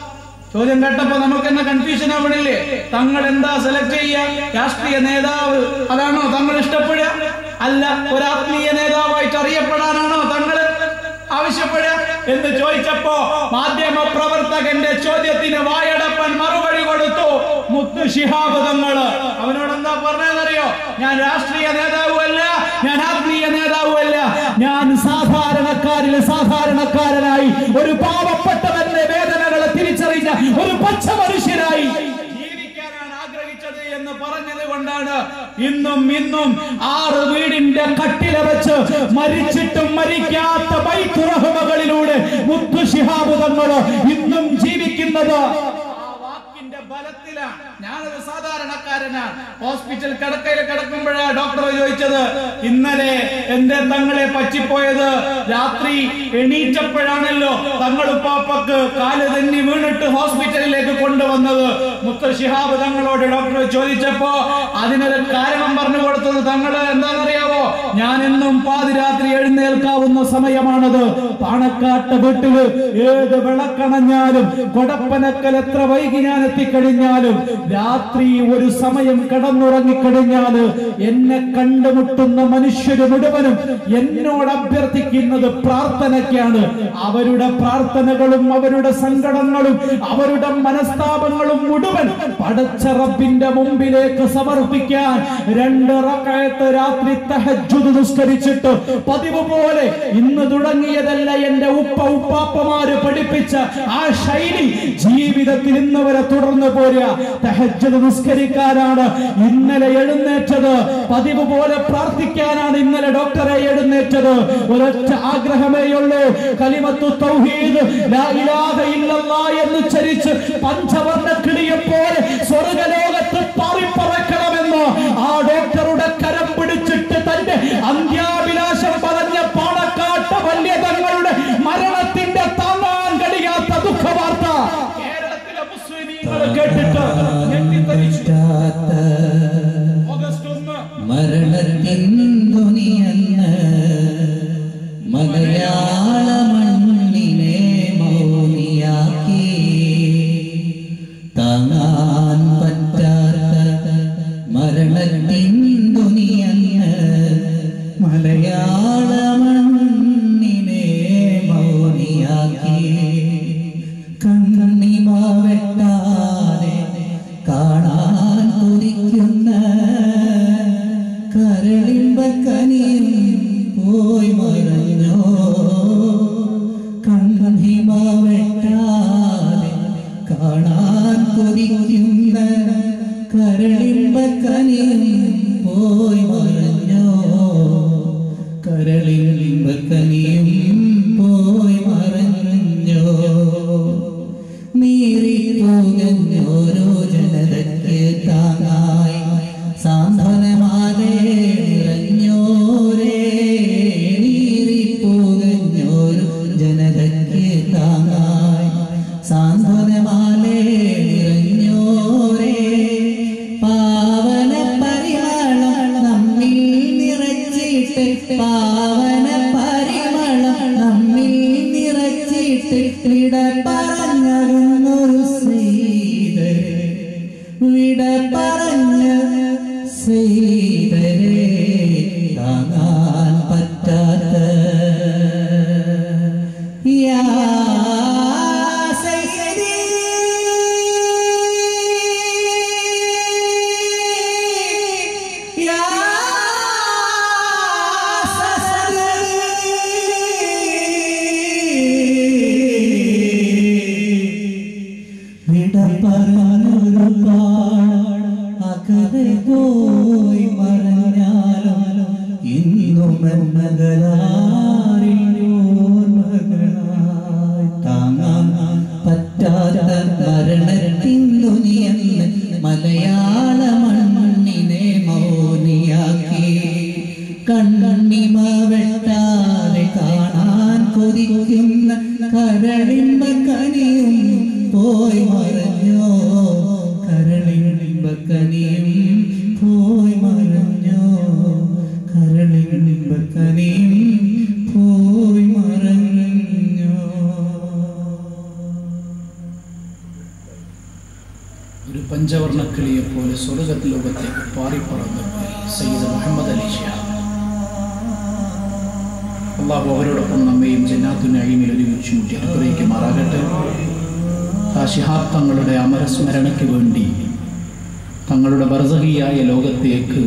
ചോദ്യം കേട്ടപ്പോ നമുക്ക് എന്നെ കൺഫ്യൂഷൻ ആവണില്ലേ തങ്ങൾ എന്താ സെലക്ട് ചെയ്യുക രാഷ്ട്രീയ നേതാവ് അതാണോ തങ്ങൾ ഇഷ്ടപ്പെടുക അല്ല ഒരു ആത്മീയ നേതാവായിട്ട് അറിയപ്പെടാനാണോ തങ്ങൾ ആവശ്യപ്പെടുക എന്ന് ചോദിച്ചപ്പോ മാധ്യമ പ്രവർത്തകന്റെ ചോദ്യത്തിന് വായടപ്പൻ മറുപടി കൊടുത്തു മുത്തു ശിഹാബ് തങ്ങള് അവനോട് എന്താ പറഞ്ഞതെന്നറിയോ ഞാൻ രാഷ്ട്രീയ നേതാവുമല്ല ഞാൻ ആത്മീയ നേതാവുമല്ല ഞാൻ സാധാരണക്കാരിൽ സാധാരണക്കാരനായി ഒരു പാവപ്പെട്ടവന്റെ വേദനകളെ തിരിച്ചറിഞ്ഞ ഒരു പച്ച മനുഷ്യനായി ജീവിക്കാനാണ് ആഗ്രഹിച്ചത് എന്ന് പറഞ്ഞത് കൊണ്ടാണ് ഇന്നും ഇന്നും ആറ് വീടിന്റെ കട്ടില വെച്ച് മരിച്ചിട്ടും മരിക്കാത്ത ബൈത്തുറഹുമകളിലൂടെ മുത്തു ശിഹാബ് തങ്ങള് ഇന്നും ജീവിക്കുന്നത് ആ വാക്കിന്റെ ബലത്തിലാണ് ഞാനൊരു സാധാരണക്കാരനാണ് ഹോസ്പിറ്റൽ കിടക്കയിൽ കിടക്കുമ്പോഴാണ് ഡോക്ടർ ചോദിച്ചത് ഇന്നലെ എന്റെ തങ്ങളെ പറ്റിപ്പോയത് രാത്രി എണീറ്റപ്പോഴാണല്ലോ തങ്ങളുപ്പാപ്പക്ക് കാല് തന്നെ വീണിട്ട് ഹോസ്പിറ്റലിലേക്ക് കൊണ്ടുവന്നത് മുത്ത ശിഹാബ് തങ്ങളോട് ഡോക്ടർ ചോദിച്ചപ്പോ അതിനൊരു കാരണം പറഞ്ഞു കൊടുത്തത് തങ്ങള് എന്താണെന്നറിയാവോ ഞാൻ എന്നും പാതിരാത്രി എഴുന്നേൽക്കാവുന്ന സമയമാണത് പാണക്കാട്ട് വീട്ടില് ഏത് വിളക്കണഞ്ഞാലും കൊടപ്പനക്കൽ എത്ര വൈകി ഞാൻ എത്തിക്കഴിഞ്ഞാലും രാത്രി ഒരു സമയം കിടന്നുറങ്ങിക്കഴിഞ്ഞാല് എന്നെ കണ്ടുമുട്ടുന്ന മനുഷ്യര് മുഴുവനും എന്നോട് അഭ്യർത്ഥിക്കുന്നത് പ്രാർത്ഥനയ്ക്കാണ് അവരുടെ പ്രാർത്ഥനകളും അവരുടെ സങ്കടങ്ങളും അവരുടെ മനസ്താപങ്ങളും മുഴുവൻ പടച്ച റബ്ബിന്റെ മുമ്പിലേക്ക് സമർപ്പിക്കാൻ രണ്ട് റക്കയത്ത് രാത്രി തഹജ്ജുദ് നിസ്കരിച്ചിട്ട് പതിവ് പോലെ ഇന്ന് തുടങ്ങിയതല്ല എന്റെ ഉപ്പ ഉപ്പാപ്പമാര് പഠിപ്പിച്ച ആ ശൈലി ജീവിതത്തിൽ ഇന്ന് വരെ തുടർന്നു പോരുക തഹജ്ജുദ് നിസ്കരിക്കാനാണ് ഇന്നലെ എഴുന്നേറ്റത് പതിവ് പോലെ പ്രാർത്ഥിക്കാനാണ് ഇന്നലെ ഡോക്ടറെ എഴുന്നേറ്റത് ഒരൊറ്റ ആഗ്രഹമേയുള്ളൂ കലിമത്തു തൗഹീദ് ലാ ഇലാഹ ഇല്ലല്ലാഹ് എന്ന് ചരിച്ച് പഞ്ചവർണ്ണ കിളിയെ പോലെ സ്വർഗലോകത്ത് പാറിപ്പറക്കണമെന്ന് ആ ഡോക്ടറുടെ കരം പിടിച്ചിട്ട് തന്റെ അന്ത്യാഭിലാഷം പറഞ്ഞ പാണക്കാട്ട് വലിയ തങ്ങളുടെ മരണത്തിന്റെ താങ്ങാൻ കഴിയാത്ത ദുഃഖവാർത്ത കേരളത്തിലെ മുസ്ലിമീങ്ങൾ കേട്ടിട്ട് ഞെട്ടിത്തരിച്ചു ഓഗസ്റ്റ് ഒന്ന് മരണത്തിൻ ധ്വനിയെന്ന് മലയാള മണ്ണിനെ മൗനിയാക്കി താങ്ങാൻ പറ്റാത്ത മരണത്തിൻ ധ്വനിയെന്ന് മലയാള മണ്ണിനെ മൗനിയാക്കി കണ്ണിമാവെട്ടാതെ കാണാൻ കൊതിക്കുന്ന കരളിമ്പ കനിയും പാവന പരിമളം നമ്മിൽ നിറച്ചിട്ട് വിട പറഞ്ഞൊരു സീതരെ വിട പറഞ്ഞ സീതരെ താങ്ങാൻ പറ്റാത്ത യാ സയ്യിദി യാ വിട പറഞ്ഞൊരു പാട് അകലെ പോയി മറഞ്ഞാലും ഇന്നും മകളാറിൽ ഓർമ്മകളായി താങ്ങാൻ പറ്റാത്ത മരണത്തിന്തുനിയെന്ന് മലയാള മണ്ണിനെ മൗനിയാക്കി കണ്ണിമ വെട്ടാതെ കാണാൻ കൊതിക്കുന്ന കരളിമ്പ കനിയും പോയി മറഞ്ഞോ കരളിമ്പ കനിയും പോയി മറഞ്ഞോ കരളിമ്പ കനിയും പോയി മറഞ്ഞോ ഒരു പഞ്ചവർണ്ണക്കിളിയെ പോലെ സ്വർഗത്തിൽ ലോകത്തേക്ക് പാറിപ്പറന്നു പോയി സയ്യിദ് മുഹമ്മദ് അലി ഷിഹാബ് അള്ളാഹു അവരോടൊപ്പം നമ്മയും ജന്നാത്തു നഈമിൽ ഒരുമിച്ച് മുട്ടി അനുഗ്രഹിക്കുമാറാകട്ടെ ആ ശിഹാബ് തങ്ങളുടെ അമരസ്മരണയ്ക്ക് വേണ്ടി തങ്ങളുടെ ബർസഹിയായ ലോകത്തേക്ക്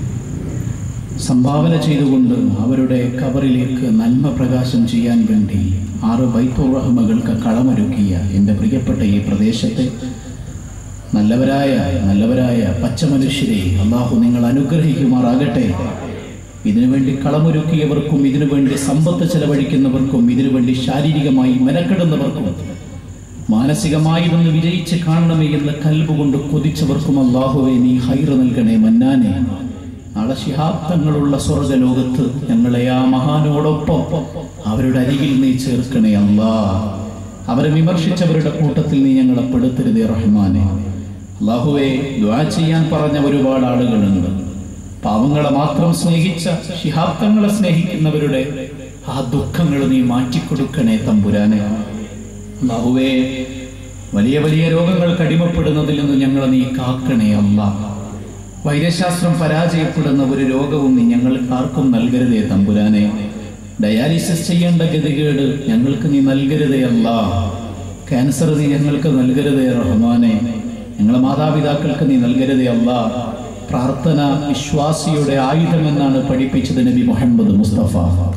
സംഭാവന ചെയ്തുകൊണ്ട് അവരുടെ കബറിലേക്ക് നന്മ പ്രകാശം ചെയ്യാൻ വേണ്ടി ആറ് ബൈത്തുറഹ്മകൾക്ക് കളമൊരുക്കിയ എൻ്റെ പ്രിയപ്പെട്ട ഈ പ്രദേശത്തെ നല്ലവരായ നല്ലവരായ പച്ചമനുഷ്യരെ അള്ളാഹു നിങ്ങൾ അനുഗ്രഹിക്കുമാറാകട്ടെ ഇതിനുവേണ്ടി കളമൊരുക്കിയവർക്കും ഇതിനുവേണ്ടി സമ്പത്ത് ചെലവഴിക്കുന്നവർക്കും ഇതിനുവേണ്ടി ശാരീരികമായി മെനക്കെടുന്നവർക്കും മാനസികമായി ഇതൊന്ന് വിജയിച്ച് കാണണമേ എന്ന് കൽബ് കൊണ്ട് കൊതിച്ചവർക്കും അള്ളാഹുവെ നീ ഹൈറ് നൽകണേ മന്നാനെ നാളെ ശിഹാബ് തങ്ങളുള്ള സ്വർഗലോകത്ത് ഞങ്ങളെ ആ മഹാനോടൊപ്പം അവരുടെ അരികിൽ നീ ചേർക്കണേ അല്ലാ അവരെ വിമർശിച്ചവരുടെ കൂട്ടത്തിൽ നീ ഞങ്ങളെ പെടുത്തരുതേ റഹ്മാനെ അള്ളാഹുവെ ദ്വാ ചെയ്യാൻ പറഞ്ഞ ഒരുപാട് ആളുകളുണ്ട് പാവങ്ങളെ മാത്രം സ്നേഹിച്ച ശിഹാബ്ദങ്ങളെ സ്നേഹിക്കുന്നവരുടെ ആ ദുഃഖങ്ങൾ നീ മാറ്റിക്കൊടുക്കണേ തമ്പുരാനെ അള്ളാഹുവേ വലിയ വലിയ രോഗങ്ങൾക്ക് അടിമപ്പെടുന്നതിൽ നിന്ന് ഞങ്ങളെ നീ കാക്കണേ അല്ല വൈദ്യശാസ്ത്രം പരാജയപ്പെടുന്ന ഒരു രോഗവും നീ ഞങ്ങൾക്ക് ആർക്കും നൽകരുതേ തമ്പുരാനെ ഡയാലിസിസ് ചെയ്യേണ്ട ഗതികേട് ഞങ്ങൾക്ക് നീ നൽകരുതേ അല്ല ക്യാൻസർ നീ ഞങ്ങൾക്ക് നൽകരുതേ റഹ്മാനെ ഞങ്ങളെ മാതാപിതാക്കൾക്ക് നീ നൽകരുതേ അല്ല പ്രാർത്ഥന വിശ്വാസിയുടെ ആയുധമെന്നാണ് പഠിപ്പിച്ചത് നബി മുഹമ്മദ് മുസ്തഫ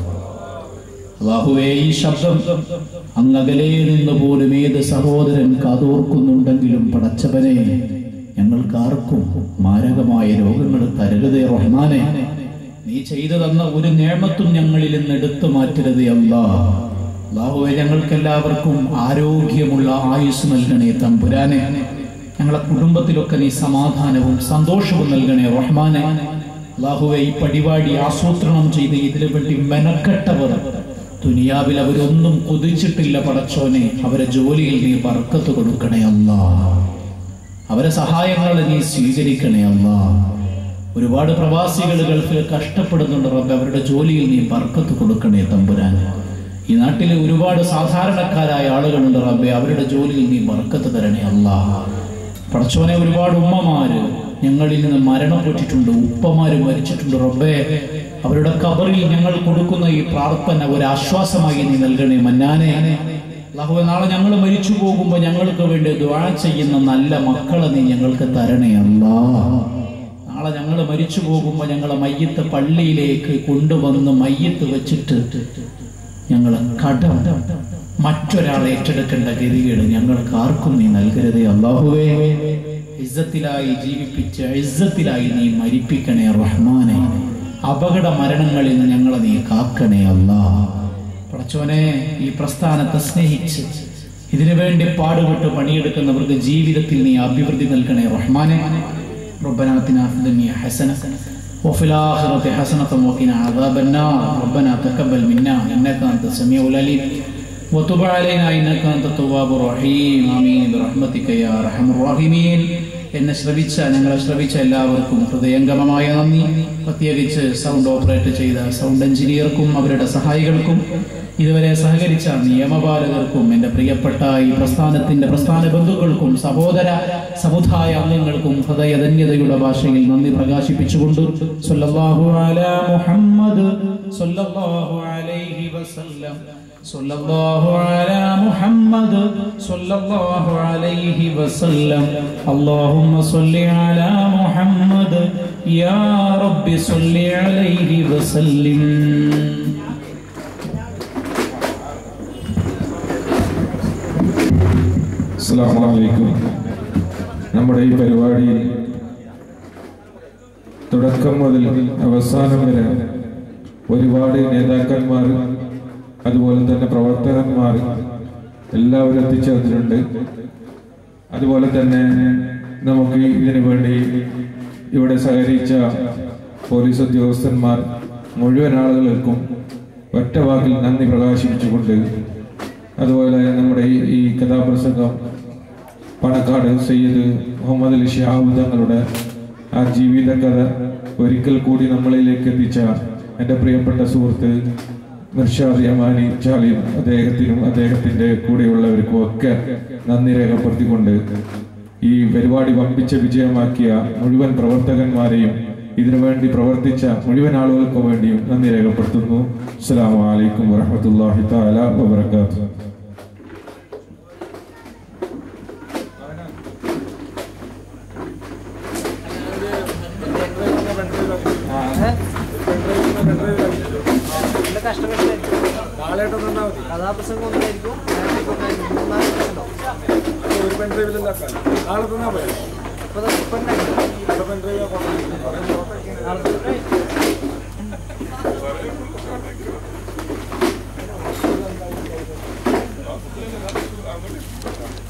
അള്ളാഹുവേ ഈ ശബ്ദം അങ്ങകലെ നിന്ന് പോലും ഏത് സഹോദരൻ കാതോർക്കുന്നുണ്ടെങ്കിലും പടച്ചവനെ ഞങ്ങൾക്ക് ആർക്കും മാരകമായ രോഗങ്ങൾ തരരുതേ റഹ്മാനെ നീ ചെയ്തു തന്ന ഒരു നേമത്തും ഞങ്ങളിൽ നിന്ന് എടുത്തു മാറ്റരുതേ അല്ലാ അള്ളാഹുവെ ഞങ്ങൾക്ക് എല്ലാവർക്കും ആരോഗ്യമുള്ള ആയുസ് നൽകണേ തമ്പുരാനെ ഞങ്ങളെ കുടുംബത്തിലൊക്കെ നീ സമാധാനവും സന്തോഷവും നൽകണേ റഹ്മാനെ അള്ളാഹുവെ ഈ പരിപാടി ആസൂത്രണം ചെയ്ത് ഇതിനു വേണ്ടി മെനക്കെട്ടവർ ദുനിയാവിൽ അവരൊന്നും കൊതിച്ചിട്ടില്ല പടച്ചോനെ അവരെ ജോലിയിൽ നീ ബർക്കത്ത് കൊടുക്കണേ അല്ലാ അവരെ സഹായങ്ങൾ നീ സ്വീകരിക്കണേ അല്ലാ ഒരുപാട് പ്രവാസികൾ ഗൾഫിൽ കഷ്ടപ്പെടുന്നുണ്ട് റബ്ബ് അവരുടെ ജോലിയിൽ നീ ബർക്കത്ത് കൊടുക്കണേ തമ്പുരാൻ ഈ നാട്ടിൽ ഒരുപാട് സാധാരണക്കാരായ ആളുകളുണ്ട് റബ്ബെ അവരുടെ ജോലിയിൽ നീ ബർക്കത്ത് തരണേ അല്ലാ പടച്ചോനെ ഒരുപാട് ഉമ്മമാര് ഞങ്ങളിൽ നിന്ന് മരണപ്പെട്ടിട്ടുണ്ട് ഉപ്പമാര് മരിച്ചിട്ടുണ്ട് റബ്ബേ അവരുടെ കബറിൽ ഞങ്ങൾ കൊടുക്കുന്ന ഈ പ്രാർത്ഥന ഒരു ആശ്വാസമായി നീ നൽകണേ മന്നാനെ അല്ലാഹുവേ നാളെ ഞങ്ങൾ മരിച്ചു പോകുമ്പോൾ ഞങ്ങൾക്ക് വേണ്ടി ദ്വാ ചെയ്യുന്ന നല്ല മക്കളെ നീ ഞങ്ങൾക്ക് തരണേ അല്ലാ നാളെ ഞങ്ങൾ മരിച്ചു പോകുമ്പോൾ ഞങ്ങളെ മയ്യത്ത് പള്ളിയിലേക്ക് കൊണ്ടുവന്ന് മയ്യത്ത് വെച്ചിട്ട് ഞങ്ങളെ കടം മറ്റൊരാൾ ഏറ്റെടുക്കേണ്ട ഗതികേട് ഞങ്ങൾക്ക് ആർക്കും നീ നൽകരുതേ അള്ളാഹുവേ ഇസ്സത്തിലായി ജീവിപ്പിച്ച് ഇസ്സത്തിലായി നീ മരിപ്പിക്കണേ റഹ്മാനെ അപകട മരണങ്ങളിൽ നിന്ന് ഞങ്ങളെ നീ കാക്കണേ അല്ലാ പടച്ചോനെ ഈ പ്രസ്ഥാനത്തെ സ്നേഹിച്ച് ഇതിനു വേണ്ടി പാടുപെട്ട് പണിയെടുക്കുന്നവർക്ക് ജീവിതത്തിൽ നീ അഭിവൃദ്ധി നൽകണേ റഹ്മാനെ ربنا اتنا في الدنيا حسنه وفي الآخرة حسنة وقنا عذاب النار ربنا تقبل منا إنك أنت السميع العليم وتب علينا إنك أنت التواب الرحيم آمين برحمتك يا أرحم الراحمين എന്നെ ശ്രവിച്ച ഞങ്ങളെ ശ്രവിച്ച എല്ലാവർക്കും ഹൃദയംഗമമായ നന്ദി പ്രത്യേകിച്ച് സൗണ്ട് ഓപ്പറേറ്റ് ചെയ്ത സൗണ്ട് എഞ്ചിനീയർക്കും അവരുടെ സഹായികൾക്കും ഇതുവരെ സഹകരിച്ച നിയമപാലകർക്കും എൻ്റെ പ്രിയപ്പെട്ട ഈ പ്രസ്ഥാനത്തിന്റെ പ്രസ്ഥാന ബന്ധുക്കൾക്കും സഹോദര സമുദായ അംഗങ്ങൾക്കും ഹൃദയധന്യതയുടെ ഭാഷയിൽ നന്ദി പ്രകാശിപ്പിച്ചുകൊണ്ട് സല്ലല്ലാഹു അലാ മുഹമ്മദ് സല്ലല്ലാഹു അലൈഹി വസല്ലം സല്ലല്ലാഹു അലാ മുഹമ്മദ് സല്ലല്ലാഹു അലൈഹി വസല്ലം اللهم صل على محمد يا رب صل عليه وسلم അസ്സലാമു അലൈക്കും നമ്മുടെ ഈ പരിപാടിയിൽ തുടക്കം മുതൽ അവസാനം വരെ ഒരുപാട് നേതാക്കന്മാർ അതുപോലെ തന്നെ പ്രവർത്തകന്മാർ എല്ലാവരും എത്തിച്ചേർന്നിട്ടുണ്ട് അതുപോലെ തന്നെ നമുക്ക് ഇതിനു വേണ്ടി ഇവിടെ സഹകരിച്ച പോലീസ് ഉദ്യോഗസ്ഥന്മാർ മുഴുവൻ ആളുകൾക്കും ഒറ്റ വാക്കിൽ നന്ദി പ്രകാശിപ്പിച്ചുകൊണ്ട് അതുപോലെ നമ്മുടെ ഈ ഈ കഥാപ്രസംഗം പണക്കാട് സയ്യിദ് മുഹമ്മദ് അലി ഷിഹാബ് തങ്ങളുടെ ആ ജീവിത കഥ ഒരിക്കൽ കൂടി നമ്മളിലേക്ക് എത്തിച്ച എൻ്റെ പ്രിയപ്പെട്ട സുഹൃത്ത് മിർഷാദ് യമാനി ചാലിയും അദ്ദേഹത്തിനും അദ്ദേഹത്തിൻ്റെ കൂടെയുള്ളവർക്കും ഒക്കെ നന്ദി രേഖപ്പെടുത്തിക്കൊണ്ട് ഈ പരിപാടി വമ്പിച്ച വിജയമാക്കിയ മുഴുവൻ പ്രവർത്തകന്മാരെയും ഇതിനുവേണ്ടി പ്രവർത്തിച്ച മുഴുവൻ ആളുകൾക്കും വേണ്ടിയും നന്ദി രേഖപ്പെടുത്തുന്നു അസ്സലാമു അലൈക്കും വറഹ്മത്തുള്ളാഹി തആല വബറകാതുഹു കഥാപ്രസംഗം ഒന്നായിരിക്കും നാട്ടിലേക്ക് ഒന്നായിരിക്കും മൂന്നാല് പ്രശ്നം ഒരു പെൺഡ്രൈവിൽ എന്താക്കാൻ നാളെ തന്നാ പോലെ ഇപ്പൊ ദാ ഇപ്പൊ ഉണ്ടാക്കി. നാളെ പെൺഡ്രൈവ് നാളെ